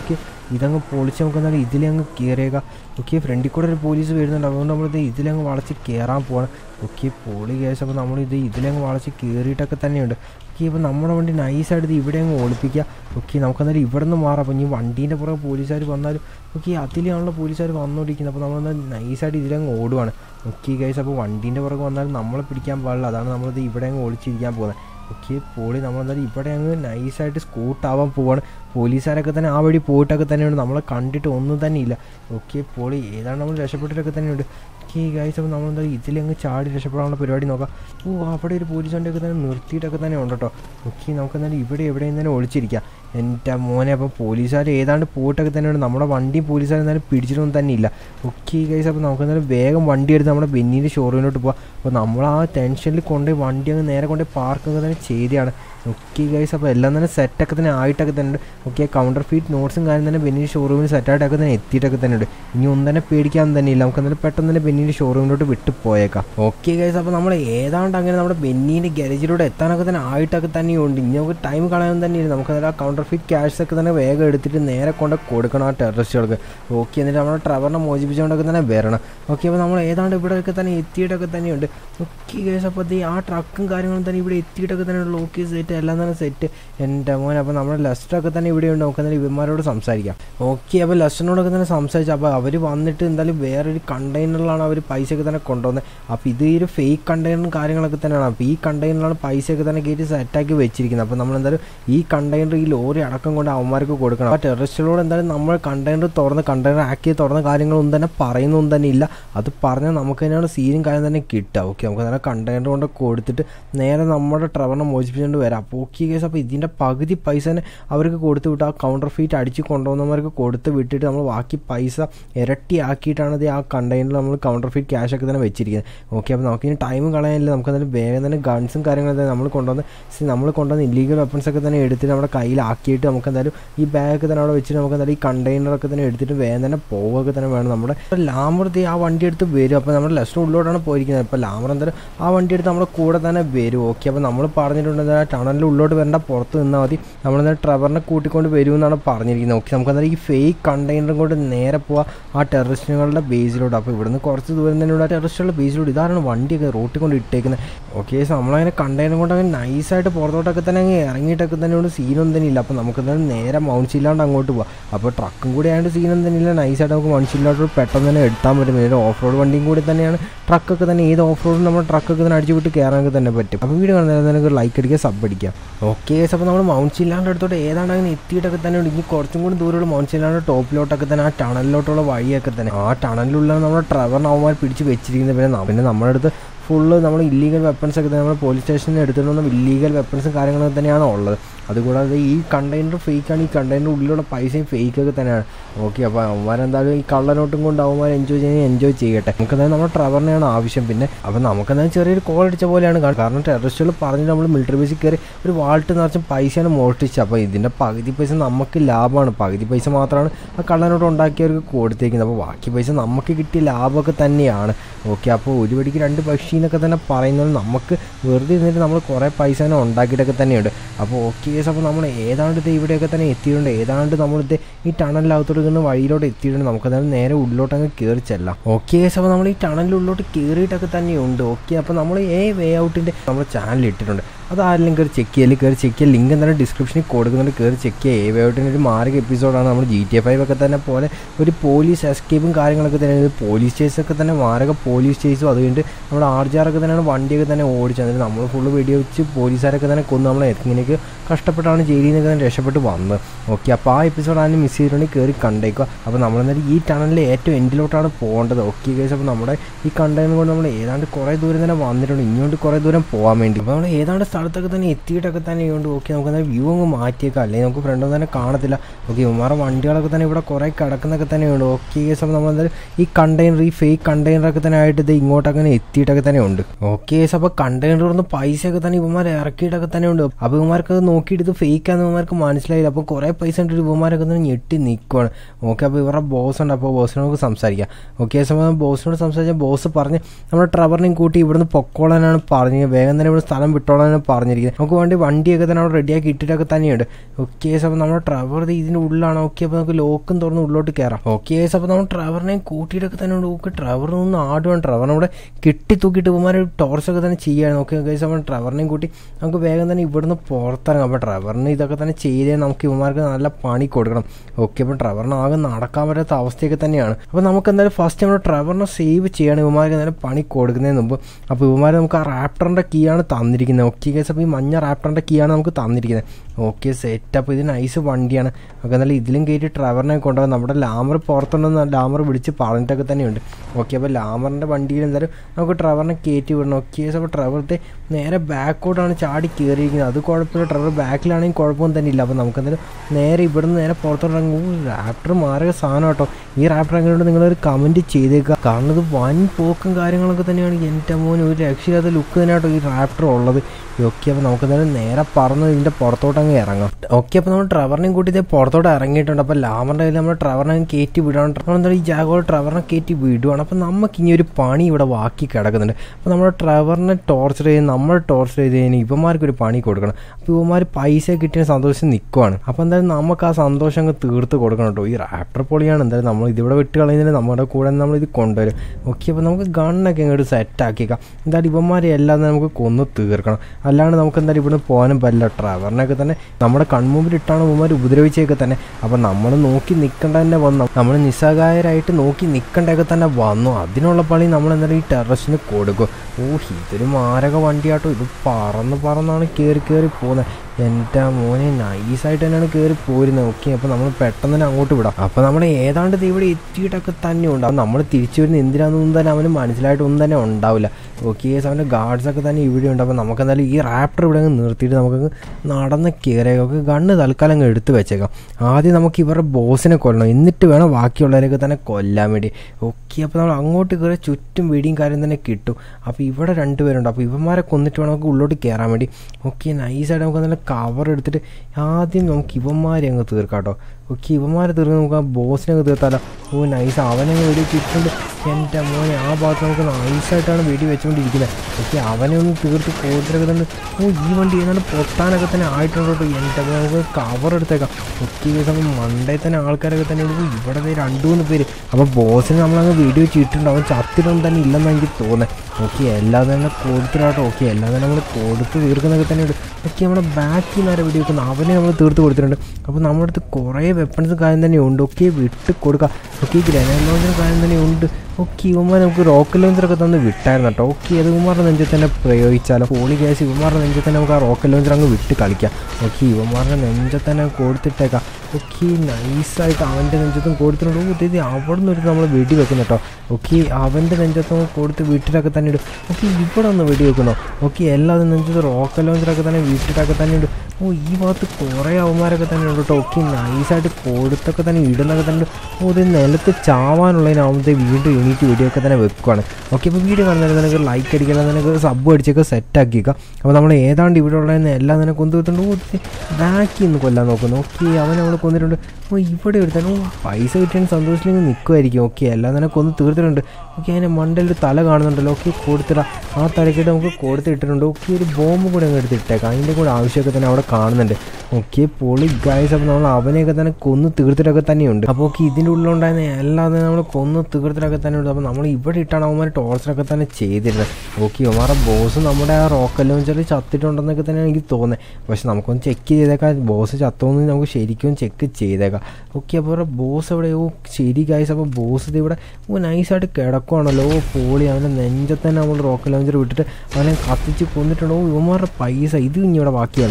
ഇതങ്ങ് പൊളിച്ച് നമുക്ക് എന്തായാലും ഇതിലങ്ങ് കയറിയേക്കാം ഓക്കെ ഫ്രണ്ടിൽ കൂടെ ഒരു പോലീസ് വരുന്നുണ്ട് അതുകൊണ്ട് നമ്മളിത് ഇതിലങ്ങ് വളച്ച് കയറാൻ പോവാണ് ഓക്കെ പൊളി കേസ് അപ്പോൾ നമ്മളിത് ഇതിലങ്ങ് വളച്ച് കയറിയിട്ടൊക്കെ തന്നെയുണ്ട് ഓക്കെ ഇപ്പോൾ നമ്മുടെ വണ്ടി നൈസായിട്ട് ഇത് ഇവിടെ അങ്ങ് ഓടിപ്പിക്കുക ഓക്കെ നമുക്കെന്നാലും ഇവിടെ നിന്ന് മാറാം അപ്പോൾ ഇനി വണ്ടീൻ്റെ പുറകെ പോലീസുകാർ വന്നാലും ഓക്കെ അതിലാണല്ലോ പോലീസുകാർ വന്നുകൊണ്ടിരിക്കുന്നത് അപ്പോൾ നമ്മൾ നൈസായിട്ട് ഇതിലങ്ങ് ഓടുവാണ് ഓക്കെ ഗൈസ് അപ്പോൾ വണ്ടീൻ്റെ പുറകെ വന്നാലും നമ്മളെ പിടിക്കാൻ പാടില്ല അതാണ് നമ്മളിത് ഇവിടെ അങ്ങ് ഒളിച്ചിരിക്കാൻ പോകുന്നത് ഓക്കെ പോളി നമ്മളെന്തായാലും ഇവിടെ അങ്ങ് നൈസായിട്ട് സ്കൂട്ടാവാൻ പോവാണ് പോലീസുകാരൊക്കെ തന്നെ ആ വഴി പോയിട്ടൊക്കെ തന്നെയുണ്ട് നമ്മളെ കണ്ടിട്ട് ഒന്നും തന്നെ ഇല്ല ഓക്കെ പോളി ഏതാണ് നമ്മൾ രക്ഷപ്പെട്ടിട്ടൊക്കെ തന്നെയുണ്ട് ഓക്കെ ഗൈസ് അപ്പോൾ നമ്മളെന്തായാലും ഇതിലങ്ങ് ചാടി രക്ഷപ്പെടാനുള്ള പരിപാടി നോക്കാം ഓ അവിടെ ഒരു പോലീസ് വണ്ടിയൊക്കെ തന്നെ നിർത്തിയിട്ടൊക്കെ തന്നെ ഉണ്ട് കേട്ടോ ഓക്കെ നമുക്കെന്തായാലും ഇവിടെ എവിടെയും തന്നെ ഒളിച്ചിരിക്കാം എൻ്റെ മോനെ അപ്പോൾ പോലീസുകാർ ഏതാണ്ട് പോയിട്ടൊക്കെ തന്നെയുണ്ട് നമ്മുടെ വണ്ടി പോലീസുകാർ എന്തായാലും പിടിച്ചിട്ടൊന്നും തന്നെ ഇല്ല ഓക്കെ ഗൈസ് അപ്പോൾ നമുക്ക് എന്തായാലും വേഗം വണ്ടി എടുത്ത് നമ്മുടെ ബെന്നീൻ്റെ ഷോറൂമിലോട്ട് പോകാം അപ്പോൾ നമ്മൾ ആ ടെൻഷനിൽ കൊണ്ടുപോയി വണ്ടി അങ്ങ് നേരെ കൊണ്ടുപോയി പാർക്കൊക്കെ തന്നെ ചെയ്തതാണ് ഓക്കെ ഗൈസ് അപ്പോൾ എല്ലാം തന്നെ സെറ്റൊക്കെ തന്നെ ആയിട്ടൊക്കെ തന്നെ ഉണ്ട് ഓക്കെ കൗണ്ടർ ഫീറ്റ് നോട്ട്സും കാര്യം തന്നെ ബെന്നിൻ്റെ ഷോറൂമിൽ സെറ്റായിട്ടൊക്കെ തന്നെ എത്തിയിട്ടൊക്കെ തന്നെ ഉണ്ട് ഇനി ഒന്നും തന്നെ പേടിക്കാൻ തന്നെ ഇല്ല നമുക്ക് എന്തായാലും പെട്ടെന്ന് തന്നെ ബെന്നിൻ്റെ ഷോറൂമിലോട്ട് വിട്ട് പോയേക്കാം ഓക്കെ ഗൈസ് അപ്പോൾ നമ്മൾ ഏതാണ്ട് അങ്ങനെ നമ്മുടെ ബെന്നീൻ്റെ ഗാരേജിലൂടെ എത്താനൊക്കെ തന്നെ ആയിട്ടൊക്കെ തന്നെയുണ്ട് ഇനി നമുക്ക് ടൈം കളയാൻ തന്നെ ഇല്ല നമുക്ക് അതായത് ആ കൗണ്ടർ ഫീറ്റ് ക്യാഷ് ഒക്കെ തന്നെ വേഗം എടുത്തിട്ട് നേരെ കൊണ്ട് കൊടുക്കണം ആ ടെററിസ്റ്റുകൾക്ക് ഓക്കെ എന്നിട്ട് നമ്മുടെ ട്രവറിനെ മോചിപ്പിച്ചുകൊണ്ടൊക്കെ തന്നെ വരണം ഓക്കെ അപ്പോൾ നമ്മൾ ഏതാണ്ട് ഇവിടെയൊക്കെ തന്നെ എത്തിയിട്ടൊക്കെ തന്നെയുണ്ട് ഓക്കെ ഗൈസ് അപ്പോൾ ഈ ആ ട്രക്കും കാര്യങ്ങളും തന്നെ ഇവിടെ എത്തിയിട്ടൊക്കെ തന്നെ ഉള്ളൂ ഓക്കെ സെറ്റ് എല്ലാം തന്നെ സെറ്റ് എൻ്റെ മോൻ അപ്പോൾ നമ്മുടെ ലസ്റ്ററൊക്കെ തന്നെ ഇവിടെ ഉണ്ട് നമുക്ക് എന്തായാലും ഇവന്മാരോട് സംസാരിക്കാം ഓക്കെ അപ്പോൾ ലസ്റ്ററിനോടൊക്കെ തന്നെ സംസാരിച്ചു അപ്പോൾ അവർ വന്നിട്ട് എന്തായാലും വേറൊരു കണ്ടെയ്നറിലാണ് അവർ പൈസയൊക്കെ തന്നെ കൊണ്ടുവന്നത് അപ്പോൾ ഇത് ഈ ഒരു ഫേക്ക് കണ്ടെയ്നറും കാര്യങ്ങളൊക്കെ തന്നെയാണ് അപ്പോൾ ഈ കണ്ടെയ്നറിലാണ് പൈസയൊക്കെ തന്നെ കയറ്റി സെറ്റാക്കി വെച്ചിരിക്കുന്നത് അപ്പോൾ നമ്മൾ എന്തായാലും ഈ കണ്ടെയ്നർ ഈ ലോറി അടക്കം കൊണ്ട് അവന്മാർക്ക് കൊടുക്കണം അപ്പോൾ ടെററിസ്റ്റുകളോട് എന്തായാലും നമ്മൾ കണ്ടെയ്നർ തുറന്ന് കണ്ടെയ്നർ ആക്കി തുറന്ന കാര്യങ്ങളൊന്നും തന്നെ പറയുന്നൊന്നും തന്നെ ഇല്ല അത് പറഞ്ഞാൽ നമുക്ക് തന്നെയാണ് സീനും കാര്യം തന്നെ കിട്ടുക ഓക്കെ നമുക്ക് തന്നെ കണ്ടെയ്നർ കൊണ്ട് കൊടുത്തിട്ട് നേരെ നമ്മുടെ ട്രവറിനെ മോചിപ്പിച്ചുകൊണ്ട് വരാം അപ്പോൾ ഓക്കെ കേസ് അപ്പോൾ ഇതിൻ്റെ പകുതി പൈസ തന്നെ അവർക്ക് കൊടുത്ത് വിട്ട് ആ കൗണ്ടർ ഫീറ്റ് അടിച്ച് കൊണ്ടുവന്നവർക്ക് കൊടുത്ത് വിട്ടിട്ട് നമ്മൾ ബാക്കി പൈസ ഇരട്ടി ആക്കിയിട്ടാണ് ഇത് ആ കണ്ടെയ്നറിൽ നമ്മൾ കൗണ്ടർ ഫീറ്റ് ക്യാഷ് ഒക്കെ തന്നെ വെച്ചിരിക്കുന്നത് ഓക്കെ അപ്പോൾ നമുക്ക് ഇനി ടൈം കളയാനില്ല നമുക്ക് എന്തായാലും വേഗം തന്നെ ഗൺസും കാര്യങ്ങളും തന്നെ നമ്മൾ കൊണ്ടുവന്ന് നമ്മൾ കൊണ്ടുവന്ന ഇല്ലീഗൽ വെപ്പൺസ് ഒക്കെ തന്നെ എടുത്തിട്ട് നമ്മുടെ കയ്യിലാക്കിയിട്ട് നമുക്ക് എന്തായാലും ഈ ബാഗ് തന്നെ അവിടെ വെച്ചിട്ട് നമുക്ക് എന്തായാലും ഈ കണ്ടെയ്നറൊക്കെ തന്നെ എടുത്തിട്ട് വേഗം തന്നെ പോവുകയൊക്കെ തന്നെ വേണം നമ്മുടെ ലാമർത്തി ആ വണ്ടി എടുത്ത് വരും അപ്പോൾ നമ്മൾ ലെസ്റ്റ് ഉള്ളിലോട്ടാണ് പോയിരിക്കുന്നത് ഇപ്പോൾ ലാമർ എന്തായാലും ആ വണ്ടി എടുത്ത് നമ്മുടെ കൂടെ തന്നെ വരും ഓക്കെ അപ്പോൾ നമ്മൾ പറഞ്ഞിട്ടുണ്ട് ആ ടണലിൽ ഉള്ളോട്ട് വരേണ്ട പുറത്ത് നിന്നാൽ മതി നമ്മളെന്തായാലും ട്രവറിനെ കൂട്ടിക്കൊണ്ട് വരുമെന്നാണ് പറഞ്ഞിരിക്കുന്നത് ഓക്കെ നമുക്ക് എന്തായാലും ഈ ഫേക്ക് കണ്ടെയ്നറും കൊണ്ട് നേരെ പോവാം ആ ടെററിസ്റ്റുകളുടെ ബേസിലോട്ട് അപ്പോൾ ഇവിടുന്ന് കുറച്ച് ദൂരം തന്നെയുള്ള ടെററിസ്റ്റുകളുടെ ബേസിലോട്ട് ഇതാണ് വണ്ടിയൊക്കെ റോട്ടിൽ കൊണ്ട് ഇട്ടേക്കുന്നത് ഓക്കെ നമ്മളങ്ങനെ കണ്ടെയ്നർ കൊണ്ട് അങ്ങനെ നൈസായിട്ട് പുറത്തോട്ടൊക്കെ തന്നെ അങ്ങ് ഇറങ്ങിയിട്ടൊക്കെ തന്നെയുള്ള സീനൊന്നും തന്നെ ഇല്ല അപ്പോൾ നമുക്ക് എന്തായാലും നേരെ മൗണ്ട് ഇല്ലാണ്ട് അങ്ങോട്ട് പോവാം അപ്പോൾ ട്രക്കും കൂടി ആയതുകൊണ്ട് സീനൊന്നും തന്നെ ഇല്ല നൈസായിട്ട് നമുക്ക് മൗണ്ട് ഇല്ലാണ്ട് പെട്ടെന്ന് തന്നെ എടുത്താൻ പറ്റും പിന്നെ ഓഫ് റോഡ് വണ്ടിയും കൂടി തന്നെയാണ് ട്രക്കൊക്കെ തന്നെ ഏത് ഓഫ് റോഡും നമ്മൾ ട്രക്കൊക്കെ തന്നെ അടിച്ചു വിട്ട് കയറാനൊക്കെ തന്നെ പറ്റും അപ്പോൾ വീഡിയോ കാണുന്നത് നിങ്ങൾക്ക് ലൈക്ക് അടിക്കുക സബ് അടിക്കാം ഓക്കെ അപ്പോൾ നമ്മൾ മൗണ്ട് ചില്ലാണ്ട് അടുത്തോട്ട് ഏതാണ്ട് അങ്ങനെ എത്തിയിട്ടൊക്കെ തന്നെ ഉണ്ട് ഇനി കുറച്ചും കൂടി ദൂരമുള്ള മൗണ്ട് ചില്ലാണ്ട് ടോപ്പിലോട്ടൊക്കെ തന്നെ ആ ടണലിലോട്ടുള്ള വഴിയൊക്കെ തന്നെ ആ ടണലിലുള്ള നമ്മുടെ ട്രവറിന് അവന്മാർ പിടിച്ച് വെച്ചിരിക്കുന്നത് പിന്നെ ന- പിന്നെ നമ്മുടെ അടുത്ത് ഫുള്ള് നമ്മൾ ഇല്ലീഗൽ വെപ്പൺസ് ഒക്കെ തന്നെ നമ്മൾ പോലീസ് സ്റ്റേഷനിൽ എടുത്തിട്ടുള്ള ഇല്ലീഗൽ വെപ്പൺസും കാര്യങ്ങളൊക്കെ തന്നെയാണ് ഉള്ളത് അതുകൂടാതെ ഈ കണ്ടെയ്നർ ഫേക്കാണ് ഈ കണ്ടെയ്നർ ഉള്ളിലുള്ള പൈസയും ഫേക്കൊക്കെ തന്നെയാണ് ഓക്കെ അപ്പോൾ അവന്മാരെന്തായാലും ഈ കള്ളനോട്ടും കൊണ്ട് അവന്മാർ എൻജോയ് ചെയ്യാൻ എൻജോയ് ചെയ്യട്ടെ നമുക്ക് എന്തായാലും നമ്മുടെ ട്രവറിനെയാണ് ആവശ്യം പിന്നെ അപ്പോൾ നമുക്കെന്തായാലും ചെറിയൊരു കോൾ അടിച്ച പോലെയാണ് കാണുന്നത്. കാരണം ടെററിസ്റ്റുകൾ പറഞ്ഞിട്ട് നമ്മൾ മിലിറ്ററി ബേസിൽ കയറി ഒരു വാൾട്ട് നിറച്ചും പൈസയാണ് മോഷ്ടിച്ചത് അപ്പോൾ ഇതിൻ്റെ പകുതി പൈസ നമുക്ക് ലാഭമാണ് പകുതി പൈസ മാത്രമാണ് ആ കള്ളനോട്ട് ഉണ്ടാക്കിയവർക്ക് കൊടുത്തേക്കുന്നത് അപ്പോൾ ബാക്കി പൈസ നമുക്ക് കിട്ടിയ ലാഭമൊക്കെ തന്നെയാണ് ഓക്കെ അപ്പോൾ ഒരു പടിക്ക് രണ്ട് പക്ഷി എന്നൊക്കെ തന്നെ പറയുന്നത് നമുക്ക് വെറുതെ ഇരുന്നിട്ട് നമ്മൾ കുറേ പൈസ തന്നെ ഉണ്ടാക്കിയിട്ടൊക്കെ തന്നെയുണ്ട് അപ്പോൾ ഓക്കെ അപ്പോൾ നമ്മൾ ഏതാണ്ട് ഇത് ഇവിടെയൊക്കെ തന്നെ എത്തിയിട്ടുണ്ട് ഏതാണ്ട് നമ്മളിത് ഈ ടണലിനകത്തോട്ട് നിന്ന് വഴിയിലോട്ട് എത്തിയിട്ടുണ്ട് നമുക്ക് അതായത് നേരെ ഉള്ളിലോട്ട് അങ്ങ് കയറി ചെല്ലാം ഓക്കെ അപ്പോൾ നമ്മൾ ഈ ടണലിൻ്റെ ഉള്ളിലോട്ട് കയറിയിട്ടൊക്കെ തന്നെയുണ്ട് ഓക്കെ അപ്പോൾ നമ്മൾ ഏ വേ ഔട്ടിൻ്റെ നമ്മുടെ ചാനൽ ഇട്ടിട്ടുണ്ട് അത് ആരെങ്കിലും കയറി ചെക്ക് ചെയ്യൽ കയറി ചെക്ക് ചെയ്യുക ലിങ്ക് എന്തായാലും ഡിസ്ക്രിപ്ഷനിൽ കൊടുക്കുന്നുണ്ട് കയറി ചെക്ക് ചെയ്യുക ഏ വേ ഔട്ടിൻ്റെ ഒരു മാർഗ എപ്പിസോഡാണ് നമ്മൾ ജി ടി എ ഫൈവ് ഒക്കെ തന്നെ പോലെ ഒരു പോലീസ് എസ്കേപ്പും കാര്യങ്ങളൊക്കെ തന്നെ ഇത് പോലീസ് ചേസൊക്കെ തന്നെ മാരക പോലീസ് ചേസും അതുകൊണ്ട് നമ്മുടെ ആർ ജി ആറൊക്കെ തന്നെയാണ് വണ്ടിയൊക്കെ തന്നെ ഓടിച്ചത് എന്നിട്ട് നമ്മൾ ഫുള്ള് വെടിവെച്ച് പോലീസുകാരൊക്കെ തന്നെ കൊന്ന് നമ്മൾ എങ്ങനെയൊക്കെ കഷ്ടപ്പെട്ടാണ് ജയിലിൽ നിന്നൊക്കെ തന്നെ രക്ഷപ്പെട്ട് വന്നത് ഓക്കെ അപ്പോൾ ആ എപ്പിസോഡ് ആരും മിസ് ചെയ്തിട്ടുണ്ടെങ്കിൽ കയറി കണ്ടേക്കുക അപ്പോൾ നമ്മളെന്നാലും ഈ ടണലിൽ ഏറ്റവും എൻഡിലോട്ടാണ് പോകേണ്ടത് ഓക്കെ കേസ് അപ്പോൾ നമ്മുടെ ഈ കണ്ടെയ്നർ കൊണ്ട് നമ്മൾ ഏതാണ്ട് കുറേ ദൂരം തന്നെ വന്നിട്ടുണ്ട് ഇങ്ങോട്ട് കുറേ ദൂരം പോകാൻ വേണ്ടി അപ്പോൾ നമ്മൾ ഏതാണ്ട് സ്ഥലത്തൊക്കെ തന്നെ എത്തിയിട്ടൊക്കെ തന്നെ ഉണ്ട് ഓക്കെ നമുക്ക് എന്നാൽ വ്യൂ അങ്ങ് മാറ്റിയേക്കാം അല്ലെങ്കിൽ നമുക്ക് ഫ്രണ്ടൊന്നും തന്നെ കാണത്തില്ല ഓക്കെ ഇവന്മാരുടെ വണ്ടികളൊക്കെ തന്നെ ഇവിടെ കുറേ കിടക്കുന്നൊക്കെ തന്നെയുണ്ട് ഓക്കെ കേസ് അപ്പോൾ നമ്മളെന്തായാലും ഈ കണ്ടെയ്നർ ഈ ഫേക്ക് കണ്ടെയ്നറൊക്കെ തന്നെ പോകാനായിട്ട് ഇത് ഇങ്ങോട്ടൊക്കെ തന്നെ എത്തിയിട്ടൊക്കെ തന്നെ ഉണ്ട് ഓക്കെ അപ്പോൾ കണ്ടെയ്നർ ഒന്ന് പൈസയൊക്കെ തന്നെ ഇവന്മാർ ഇറക്കിയിട്ടൊക്കെ തന്നെ ഉണ്ട് അപ്പോൾ ഇവന്മാർക്ക് അത് നോക്കിയിട്ട് ഇത് ഫേക്ക് ആണെന്ന് ഇവന്മാർക്ക് മനസ്സിലായില്ല അപ്പോൾ കുറേ പൈസ ഉണ്ട് ഇവന്മാരൊക്കെ തന്നെ ഞെട്ടി നിൽക്കുവാണ് ഓക്കെ അപ്പോൾ ഇവരുടെ ബോസ് ഉണ്ട് അപ്പോൾ ബോസിനോട് നമുക്ക് സംസാരിക്കാം ഓക്കെ സമയം ബോസിനോട് സംസാരിച്ചാൽ ബോസ് പറഞ്ഞ് നമ്മുടെ ട്രവറിനെയും കൂട്ടി ഇവിടുന്ന് പൊക്കോളാനാണ് പറഞ്ഞത് വേഗം തന്നെ ഇവിടെ സ്ഥലം വിട്ടോളാനാണ് പറഞ്ഞിരിക്കുന്നത് നമുക്ക് വേണ്ടി വണ്ടിയൊക്കെ തന്നെ അവിടെ റെഡിയാക്കി ഇട്ടിട്ടൊക്കെ തന്നെയുണ്ട് ഓക്കെ അപ്പോൾ നമ്മുടെ ട്രവർ ഇതിൻ്റെ ഉള്ളിലാണ് ഓക്കെ അപ്പോൾ നമുക്ക് ലോക്കും തുറന്ന് ഉള്ളിലോട്ട് കയറാം ഓക്കെ അപ്പോൾ നമ്മൾ ട്രവറിനെയും കൂട്ടിയിട്ടൊക്കെ തന്നെ ഉണ്ട് ഓക്കെ ട്രവർ ഒന്ന് ആടുവാണ് ട്രവർ നമ്മുടെ കെട്ടി തൂക്കിയിട്ട് ഇവന്മാർ ടോർച്ചൊക്കെ തന്നെ ചെയ്യുകയാണ് ഓക്കെ ഗൈസ് അപ്പോൾ ട്രവറിനെയും കൂട്ടി നമുക്ക് വേഗം തന്നെ ഇവിടുന്ന് പുറത്തിറങ്ങാം അപ്പോൾ ട്രവറിന് ഇതൊക്കെ തന്നെ ചെയ്തേ നമുക്ക് ഇവന്മാർക്ക് നല്ല പണി കൊടുക്കണം ഓക്കെ അപ്പോൾ ട്രവറിന് ആകെ നടക്കാൻ പറ്റാത്ത അവസ്ഥയൊക്കെ തന്നെയാണ് അപ്പോൾ നമുക്ക് എന്തായാലും ഫസ്റ്റ് നമ്മൾ ട്രവറിനെ സേവ് ചെയ്യണം ഇവന്മാർക്ക് എന്തായാലും പണി കൊടുക്കുന്നതിന് മുമ്പ് അപ്പോൾ ഇവന്മാർ നമുക്ക് ആ റാപ്റ്ററിൻ്റെ കീ ആണ് തന്നിരിക്കുന്നത് ഓക്കെ ഗൈസ് അപ്പോൾ ഈ മഞ്ഞ റാപ്റ്ററിൻ്റെ കീ ആണ് നമുക്ക് തന്നിരിക്കുന്നത് ഓക്കെ സെറ്റ് അപ്പോൾ ഇത് നൈസ് വണ്ടിയാണ് ഓക്കെ എന്നാലും ഇതിലും കയറ്റി ട്രവറിനെ കൊണ്ടുപോകാം നമ്മുടെ ലാമർ പുറത്തുണ്ടെന്ന് ലാമർ വിളിച്ച് പറഞ്ഞിട്ടൊക്കെ തന്നെയുണ്ട് ഓക്കെ അപ്പോൾ ലാമറിൻ്റെ വണ്ടിയിൽ എന്തായാലും നമുക്ക് ട്രവറിനെ കയറ്റി വിടണം ഓക്കെ അപ്പോൾ ട്രവറിൻ്റെ നേരെ ബാക്കോട്ടാണ് ചാടി കയറിയിരിക്കുന്നത് അത് കുഴപ്പമില്ല ട്രവർ ബാക്കിലാണെങ്കിൽ കുഴപ്പമൊന്നും തന്നെ ഇല്ല അപ്പോൾ നമുക്ക് എന്തായാലും നേരെ ഇവിടുന്ന് നേരെ പുറത്തോട്ടിറങ്ങും റാപ്റ്റർ മാറിയ സാധനം കേട്ടോ ഈ റാപ്റ്റർ എങ്ങനെയുണ്ട് നിങ്ങളൊരു കമൻറ്റ് ചെയ്തേക്കുക കാരണം ഇത് വൻ പോക്കും കാര്യങ്ങളൊക്കെ തന്നെയാണ് എൻ്റെ മോന് ഒരു രക്ഷയില്ലാത്ത ലുക്ക് തന്നെ കേട്ടോ ഈ റാപ്റ്റർ ഉള്ളത് ഓക്കെ അപ്പോൾ നമുക്ക് എന്തായാലും നേരെ പറന്ന് ഇതിൻ്റെ പുറത്തോട്ട് അങ്ങ് ഇറങ്ങാം ഓക്കെ അപ്പോൾ നമ്മൾ ട്രവറിനെയും കൂട്ടി ഇതേ പുറത്തോട്ട് ഇറങ്ങിയിട്ടുണ്ട് അപ്പോൾ ലാമറിൻ്റെ കയ്യിൽ നമ്മൾ ട്രവറിനെ കയറ്റി വിടാണ് നമ്മൾ എന്തായാലും ഈ ജാഗോൾ ട്രവറിനെ കയറ്റി വിടുവാണ് അപ്പോൾ നമുക്ക് ഇനി ഒരു പണി ഇവിടെ ബാക്കി കിടക്കുന്നുണ്ട് അപ്പോൾ നമ്മൾ ട്രവറിനെ ടോർച്ചർ ചെയ്ത് നമ്മൾ ടോർച്ചർ ചെയ്ത് കഴിഞ്ഞാൽ ഇവന്മാർക്ക് ഒരു പണി കൊടുക്കണം അപ്പോൾ ഇവന്മാർ പൈസ കിട്ടിയ സന്തോഷം നിൽക്കുവാണ് അപ്പോൾ എന്തായാലും നമുക്ക് ആ സന്തോഷം അങ്ങ് തീർത്ത് കൊടുക്കണം കേട്ടോ ഈ റാപ്റ്റർ പൊളിയാണ് എന്തായാലും നമ്മൾ ഇതിവിടെ വിട്ട് കളയുന്നതിന് നമ്മുടെ കൂടെ നമ്മൾ ഇത് കൊണ്ടുവരും ഓക്കെ അപ്പോൾ നമുക്ക് ഗണ്ണൊക്കെ ഇങ്ങോട്ട് സെറ്റ് ആക്കിയേക്കാം എന്തായാലും ഇവന്മാരെ എല്ലാം തന്നെ നമുക്ക് കൊന്നു തീർക്കണം അല്ലാണ്ട് നമുക്ക് എന്തായാലും ഇവിടുന്ന് പോകാനും പറ്റില്ല ട്രാവറിനൊക്കെ തന്നെ നമ്മുടെ കൺമുമ്പിലിട്ടാണ് ഇവന്മാർ ഉപദ്രവിച്ചൊക്കെ തന്നെ അപ്പോൾ നമ്മൾ നോക്കി നിൽക്കേണ്ട തന്നെ വന്നു നമ്മൾ നിസ്സഹായരായിട്ട് നോക്കി നിൽക്കേണ്ടതൊക്കെ തന്നെ വന്നു അതിനുള്ള പണി നമ്മൾ എന്തായാലും ഈ ടെറസിന് കൊടുക്കും ഓ ഇതൊരു മാരക വണ്ടിയാട്ടോ ഇത് പറന്ന് പറന്നാണ് കയറി കയറി പോകുന്നത് എൻ്റെ മോനെ നൈസായിട്ട് തന്നെയാണ് കയറി പോരുന്നത് ഓക്കെ അപ്പോൾ നമ്മൾ പെട്ടെന്ന് തന്നെ അങ്ങോട്ട് വിടാം അപ്പോൾ നമ്മൾ ഏതാണ്ട് ഇത് ഇവിടെ എത്തിയിട്ടൊക്കെ തന്നെ ഉണ്ടാവും നമ്മൾ തിരിച്ചു വരുന്ന എന്തിനാണെന്നൊന്നും തന്നെ അവന് മനസ്സിലായിട്ടൊന്നും തന്നെ ഉണ്ടാവില്ല ഓക്കെ അവൻ്റെ ഗാർഡ്സൊക്കെ തന്നെ ഇവിടെ ഉണ്ട് അപ്പോൾ നമുക്ക് എന്തായാലും ഈ റാപ്റ്റർ ഇവിടെ അങ്ങ് നിർത്തിയിട്ട് നമുക്ക് നടന്ന് കയറിയേക്കാം ഒക്കെ ഗണ്ണ് തൽക്കാലം അങ്ങ് എടുത്ത് വെച്ചേക്കാം ആദ്യം നമുക്ക് ഇവരുടെ ബോസിനെ കൊല്ലണം എന്നിട്ട് വേണം ബാക്കിയുള്ളവരെയൊക്കെ തന്നെ കൊല്ലാൻ വേണ്ടി ഓക്കെ അപ്പോൾ നമ്മൾ അങ്ങോട്ട് കയറി ചുറ്റും വെടിയും കാര്യം തന്നെ കിട്ടും അപ്പോൾ ഇവിടെ രണ്ടുപേരുണ്ട് അപ്പോൾ ഇവന്മാരെ കൊന്നിട്ട് വേണം നമുക്ക് ഉള്ളോട്ട് കയറാൻ വേണ്ടി ഓക്കെ നൈസായിട്ട് നമുക്ക് നല്ല കവർ എടുത്തിട്ട് ആദ്യം നമുക്ക് ഇവന്മാരെ അങ്ങ് തീർക്കാം കേട്ടോ ഓക്കെ ഇവന്മാരെ തീർന്ന് നമുക്ക് ആ ബോസിനെ അങ്ങ് തീർത്താലോ ഓ നൈസ് അവനങ്ങ് വെടി കിട്ടുന്നുണ്ട് എൻ്റെ മോനെ ആ ഭാഗത്ത് നമുക്ക് നൈസായിട്ടാണ് വെടി വെച്ചുകൊണ്ടിരിക്കുന്നത് ഓക്കെ അവനെ ഒന്ന് തീർത്ത് കൊടുത്തിട്ടൊക്കെ തന്നെ ഓ ഈ വണ്ടി ഏതാണ്ട് പൊട്ടാനൊക്കെ തന്നെ ആയിട്ടുണ്ട് കേട്ടോ എൻ്റെ മോനെ നമുക്ക് കവർ എടുത്തേക്കാം ഓക്കെ ഈ സമയം മണ്ടേ തന്നെ ആൾക്കാരൊക്കെ തന്നെ ഉണ്ട് ഇവിടെ ദേ രണ്ട് മൂന്ന് പേര് അപ്പോൾ ബോസിനെ നമ്മളങ്ങ് വെടി വെച്ച് ഇട്ടിട്ടുണ്ട് അവൻ ചത്തിട്ടൊന്നും തന്നെ ഇല്ലെന്ന് എനിക്ക് തോന്നുന്നത് ഓക്കെ എല്ലാം തന്നെ കൊടുത്തിട്ടാട്ടോ ഓക്കെ എല്ലാം തന്നെ നമ്മൾ കൊടുത്ത് തീർക്കുന്നൊക്കെ തന്നെ ഉണ്ട് ഓക്കെ നമ്മുടെ ബാക്കിൽ നിന്ന് ആരെ വെടി വെക്കുന്ന അവനെ നമ്മൾ തീർത്ത് കൊടുത്തിട്ടുണ്ട് അപ്പോൾ നമ്മുടെ അടുത്ത് കുറേ വെപ്പൺസും കാര്യം തന്നെ ഉണ്ട് ഓക്കെ വിട്ട് കൊടുക്കുക ഓക്കെ ഗ്രനേഡ് ലോഞ്ചിന് കാര്യം തന്നെ ഉണ്ട് ഓക്കെ ഇവന്മാർ നമുക്ക് റോക്കറ്റ് ലോഞ്ചറൊക്കെ തന്ന് വിട്ടായിരുന്നു കേട്ടോ ഓക്കെ അത് ഇവന്മാരുടെ നെഞ്ചിൽ തന്നെ പ്രയോഗിച്ചാലോ പോളി ഗ്യാസ് ഇവന്മാരുടെ നെഞ്ചിൽ തന്നെ നമുക്ക് ആ റോക്കറ്റ് ലോഞ്ചർ അങ്ങ് വിട്ട് കളിക്കാം ഓക്കെ ഇവന്മാരുടെ നെഞ്ചിൽ തന്നെ കൊടുത്തിട്ടേക്കാം ഓക്കെ നൈസായിട്ട് അവൻ്റെ നെഞ്ചത്തും കൊടുത്തിട്ടുണ്ട് ഓ ഇത് അവിടെ നിന്ന് ഒരു നമ്മൾ വെടി വെക്കുന്നു കേട്ടോ ഓക്കെ അവൻ്റെ നെഞ്ചത്തും കൊടുത്ത് വീട്ടിലൊക്കെ തന്നെ ഇടും ഓക്കെ ഇവിടെ ഒന്ന് വെടി വെക്കുന്നോ ഓക്കെ എല്ലാതും നെഞ്ചത്ത് റോക്കറ്റ് ലോഞ്ചറൊക്കെ തന്നെ വീട്ടിലൊക്കെ തന്നെ ഉണ്ട് ഓ ഈ ഭാഗത്ത് കുറേ അവന്മാരൊക്കെ തന്നെ ഉണ്ട് കേട്ടോ ഓക്കെ നൈസായിട്ട് കൊടുത്തൊക്കെ തന്നെ ഇടുന്നൊക്കെ തന്നെ ഉണ്ട് ഓ ഇത് നിലത്ത് ചാവാനുള്ളതിനാവുമ്പോഴത്തെ വീണ്ടും എണീറ്റ് വെടിയൊക്കെ തന്നെ വെക്കുവാണ് ഓക്കെ അപ്പോൾ വീഡിയോ കാണുന്നതിന് നിനക്ക് ലൈക്ക് അടിക്കണം നിനക്ക് സബ് അടിച്ചൊക്കെ സെറ്റ് ആക്കിയേക്കാം അപ്പോൾ നമ്മൾ ഏതാണ്ട് ഇവിടെ ഉള്ളതെന്ന് എല്ലാം തന്നെ കൊന്നു തീർത്തുണ്ട് ഓ ബാക്കിൽ നിന്ന് കൊല്ലാൻ നോക്കുന്നു ഓക്കെ അവൻ നമ്മൾ കൊന്നിട്ടുണ്ട് ഓ ഇവിടെ ഒരുത്തൻ ഓ പൈസ കിട്ടിയ സന്തോഷത്തിലേക്ക് നിൽക്കുമായിരിക്കും ഓക്കെ എല്ലാം തന്നെ കൊന്ന് തീർത്തിട്ടുണ്ട് ഓക്കെ അതിൻ്റെ മണ്ടയിൽ ഒരു തല കാണുന്നുണ്ടല്ലോ ഓക്കെ കൊടുത്തിടാം ആ തലക്കിട്ട് നമുക്ക് കൊടുത്തിട്ടിട്ടുണ്ട് ഓക്കെ ഒരു ബോംബ് കൂടെ അങ്ങ് എടുത്തിട്ടേക്കാം അതിൻ്റെ കൂടെ ആവശ്യമൊക്കെ തന്നെ അവിടെ കാണുന്നുണ്ട് ഓക്കെ പൊളി ഗായ്സ് അപ്പോൾ നമ്മൾ അവനെയൊക്കെ തന്നെ കൊന്ന് തീർത്തിട്ടൊക്കെ തന്നെയുണ്ട് അപ്പോൾ ഓക്കെ ഇതിൻ്റെ ഉള്ളിലുണ്ടായിരുന്ന എല്ലാം തന്നെ നമ്മൾ കൊന്ന് തീർത്തിട്ടൊക്കെ തന്നെ ഉണ്ട് അപ്പോൾ നമ്മൾ ഇവിടെ ഇട്ടാണ് അവന്മാർ ടോർച്ചറൊക്കെ തന്നെ ചെയ്തിരുന്നത് ഓക്കെ അവന്മാരുടെ ബോസ് നമ്മുടെ ആ റോക്കറ്റ് ലോഞ്ചറിൽ ചത്തിട്ടുണ്ടെന്നൊക്കെ തന്നെ എനിക്ക് തോന്നുന്നത് പക്ഷെ നമുക്കൊന്ന് ചെക്ക് ചെയ്തേക്കാം ബോസ് ചത്തോന്ന് നമുക്ക് ശരിക്കും ചെക്ക് ചെയ്തേക്കാം ഓക്കെ അപ്പോൾ അവരുടെ ബോസ് എവിടെ ഓ ശരി ഗായ്സ് അപ്പോൾ ബോസ് ഇത് ഇവിടെ ഓ നൈസായിട്ട് കിടക്കുവാണല്ലോ ഓ പോളി അവൻ്റെ നെഞ്ചത്ത് തന്നെ നമ്മൾ റോക്കറ്റ് ലോഞ്ചർ വിട്ടിട്ട് അവനെ കത്തിച്ച് കൊന്നിട്ടുണ്ട് ഓ ഇവന്മാരുടെ പൈസ ഇത് ഇനി ഇവിടെ ബാക്കിയല്ല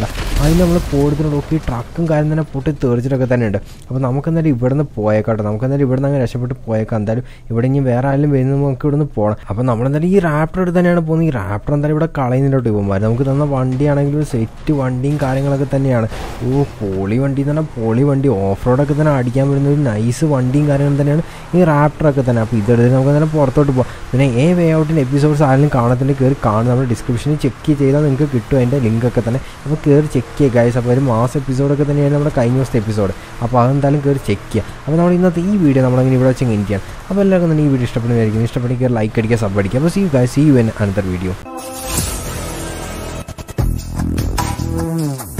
അതിന് നമ്മൾ കൂടുതൽ നോക്കി ട്രക്കും കാര്യം തന്നെ പൊട്ടി തെറിച്ചിട്ടൊക്കെ തന്നെ ഉണ്ട് അപ്പോൾ നമുക്ക് എന്തായാലും ഇവിടെ നിന്ന് പോയേക്കാട്ടോ നമുക്ക് എന്തായാലും ഇവിടെ നിന്ന് അങ്ങ് രക്ഷപ്പെട്ട് പോയേക്കാം എന്തായാലും ഇവിടെ ഇനി വേറെ ആരെങ്കിലും വരുന്നത് നമുക്ക് ഇവിടെ നിന്ന് പോകണം അപ്പോൾ നമ്മളെന്തായാലും ഈ റാപ്റ്റർ എടുത്ത് തന്നെയാണ് പോകുന്നത് ഈ റാപ്റ്റർ എന്തായാലും ഇവിടെ കളയുന്നില്ലോട്ട് ഇവന്മാർ നമുക്ക് തന്ന വണ്ടിയാണെങ്കിൽ ഒരു സെറ്റ് വണ്ടിയും കാര്യങ്ങളൊക്കെ തന്നെയാണ് ഓ പൊളി വണ്ടി എന്ന് പറഞ്ഞാൽ പൊളി വണ്ടി ഓഫ് റോഡൊക്കെ തന്നെ അടിക്കാൻ വരുന്ന ഒരു നൈസ് വണ്ടിയും കാര്യങ്ങളും തന്നെയാണ് ഈ റാപ്റ്ററൊക്കെ തന്നെ അപ്പോൾ ഇതെടുത്ത് നമുക്ക് തന്നെ പുറത്തോട്ട് പോകാം പിന്നെ ഏ വേ ഔട്ടിൻ്റെ എപ്പിസോഡ്സ് ആരെങ്കിലും കാണത്തില്ല കയറി കാണും നമ്മൾ ഡിസ്ക്രിപ്ഷനിൽ ചെക്ക് ചെയ്താൽ നിങ്ങൾക്ക് കിട്ടും അതിൻ്റെ ലിങ്കൊക്കെ തന്നെ അപ്പോൾ കയറി ചെക്ക് ചെയ്യുക ഗൈസ് അപ്പോൾ ഒരു മാസം എപ്പിസോഡൊക്കെ തന്നെയാണ് നമ്മുടെ കഴിഞ്ഞ ദിവസത്തെ എപ്പിസോഡ് അപ്പോൾ അതെന്തായാലും കയറി ചെക്ക് ചെയ്യുക അപ്പോൾ നമ്മൾ ഇന്നത്തെ ഈ വീഡിയോ നമ്മളങ്ങനെ ഇവിടെ വെച്ച് ഇങ്ങനെ ചെയ്യണം അപ്പോൾ എല്ലാവർക്കും തന്നെ ഈ വീഡിയോ ഇഷ്ടപ്പെടുന്നതായിരിക്കും ഇഷ്ടപ്പെടുമെങ്കിൽ ലൈക്ക് അടിക്കുക സബ് അടിക്കുക അപ്പോൾ see guys see you in another video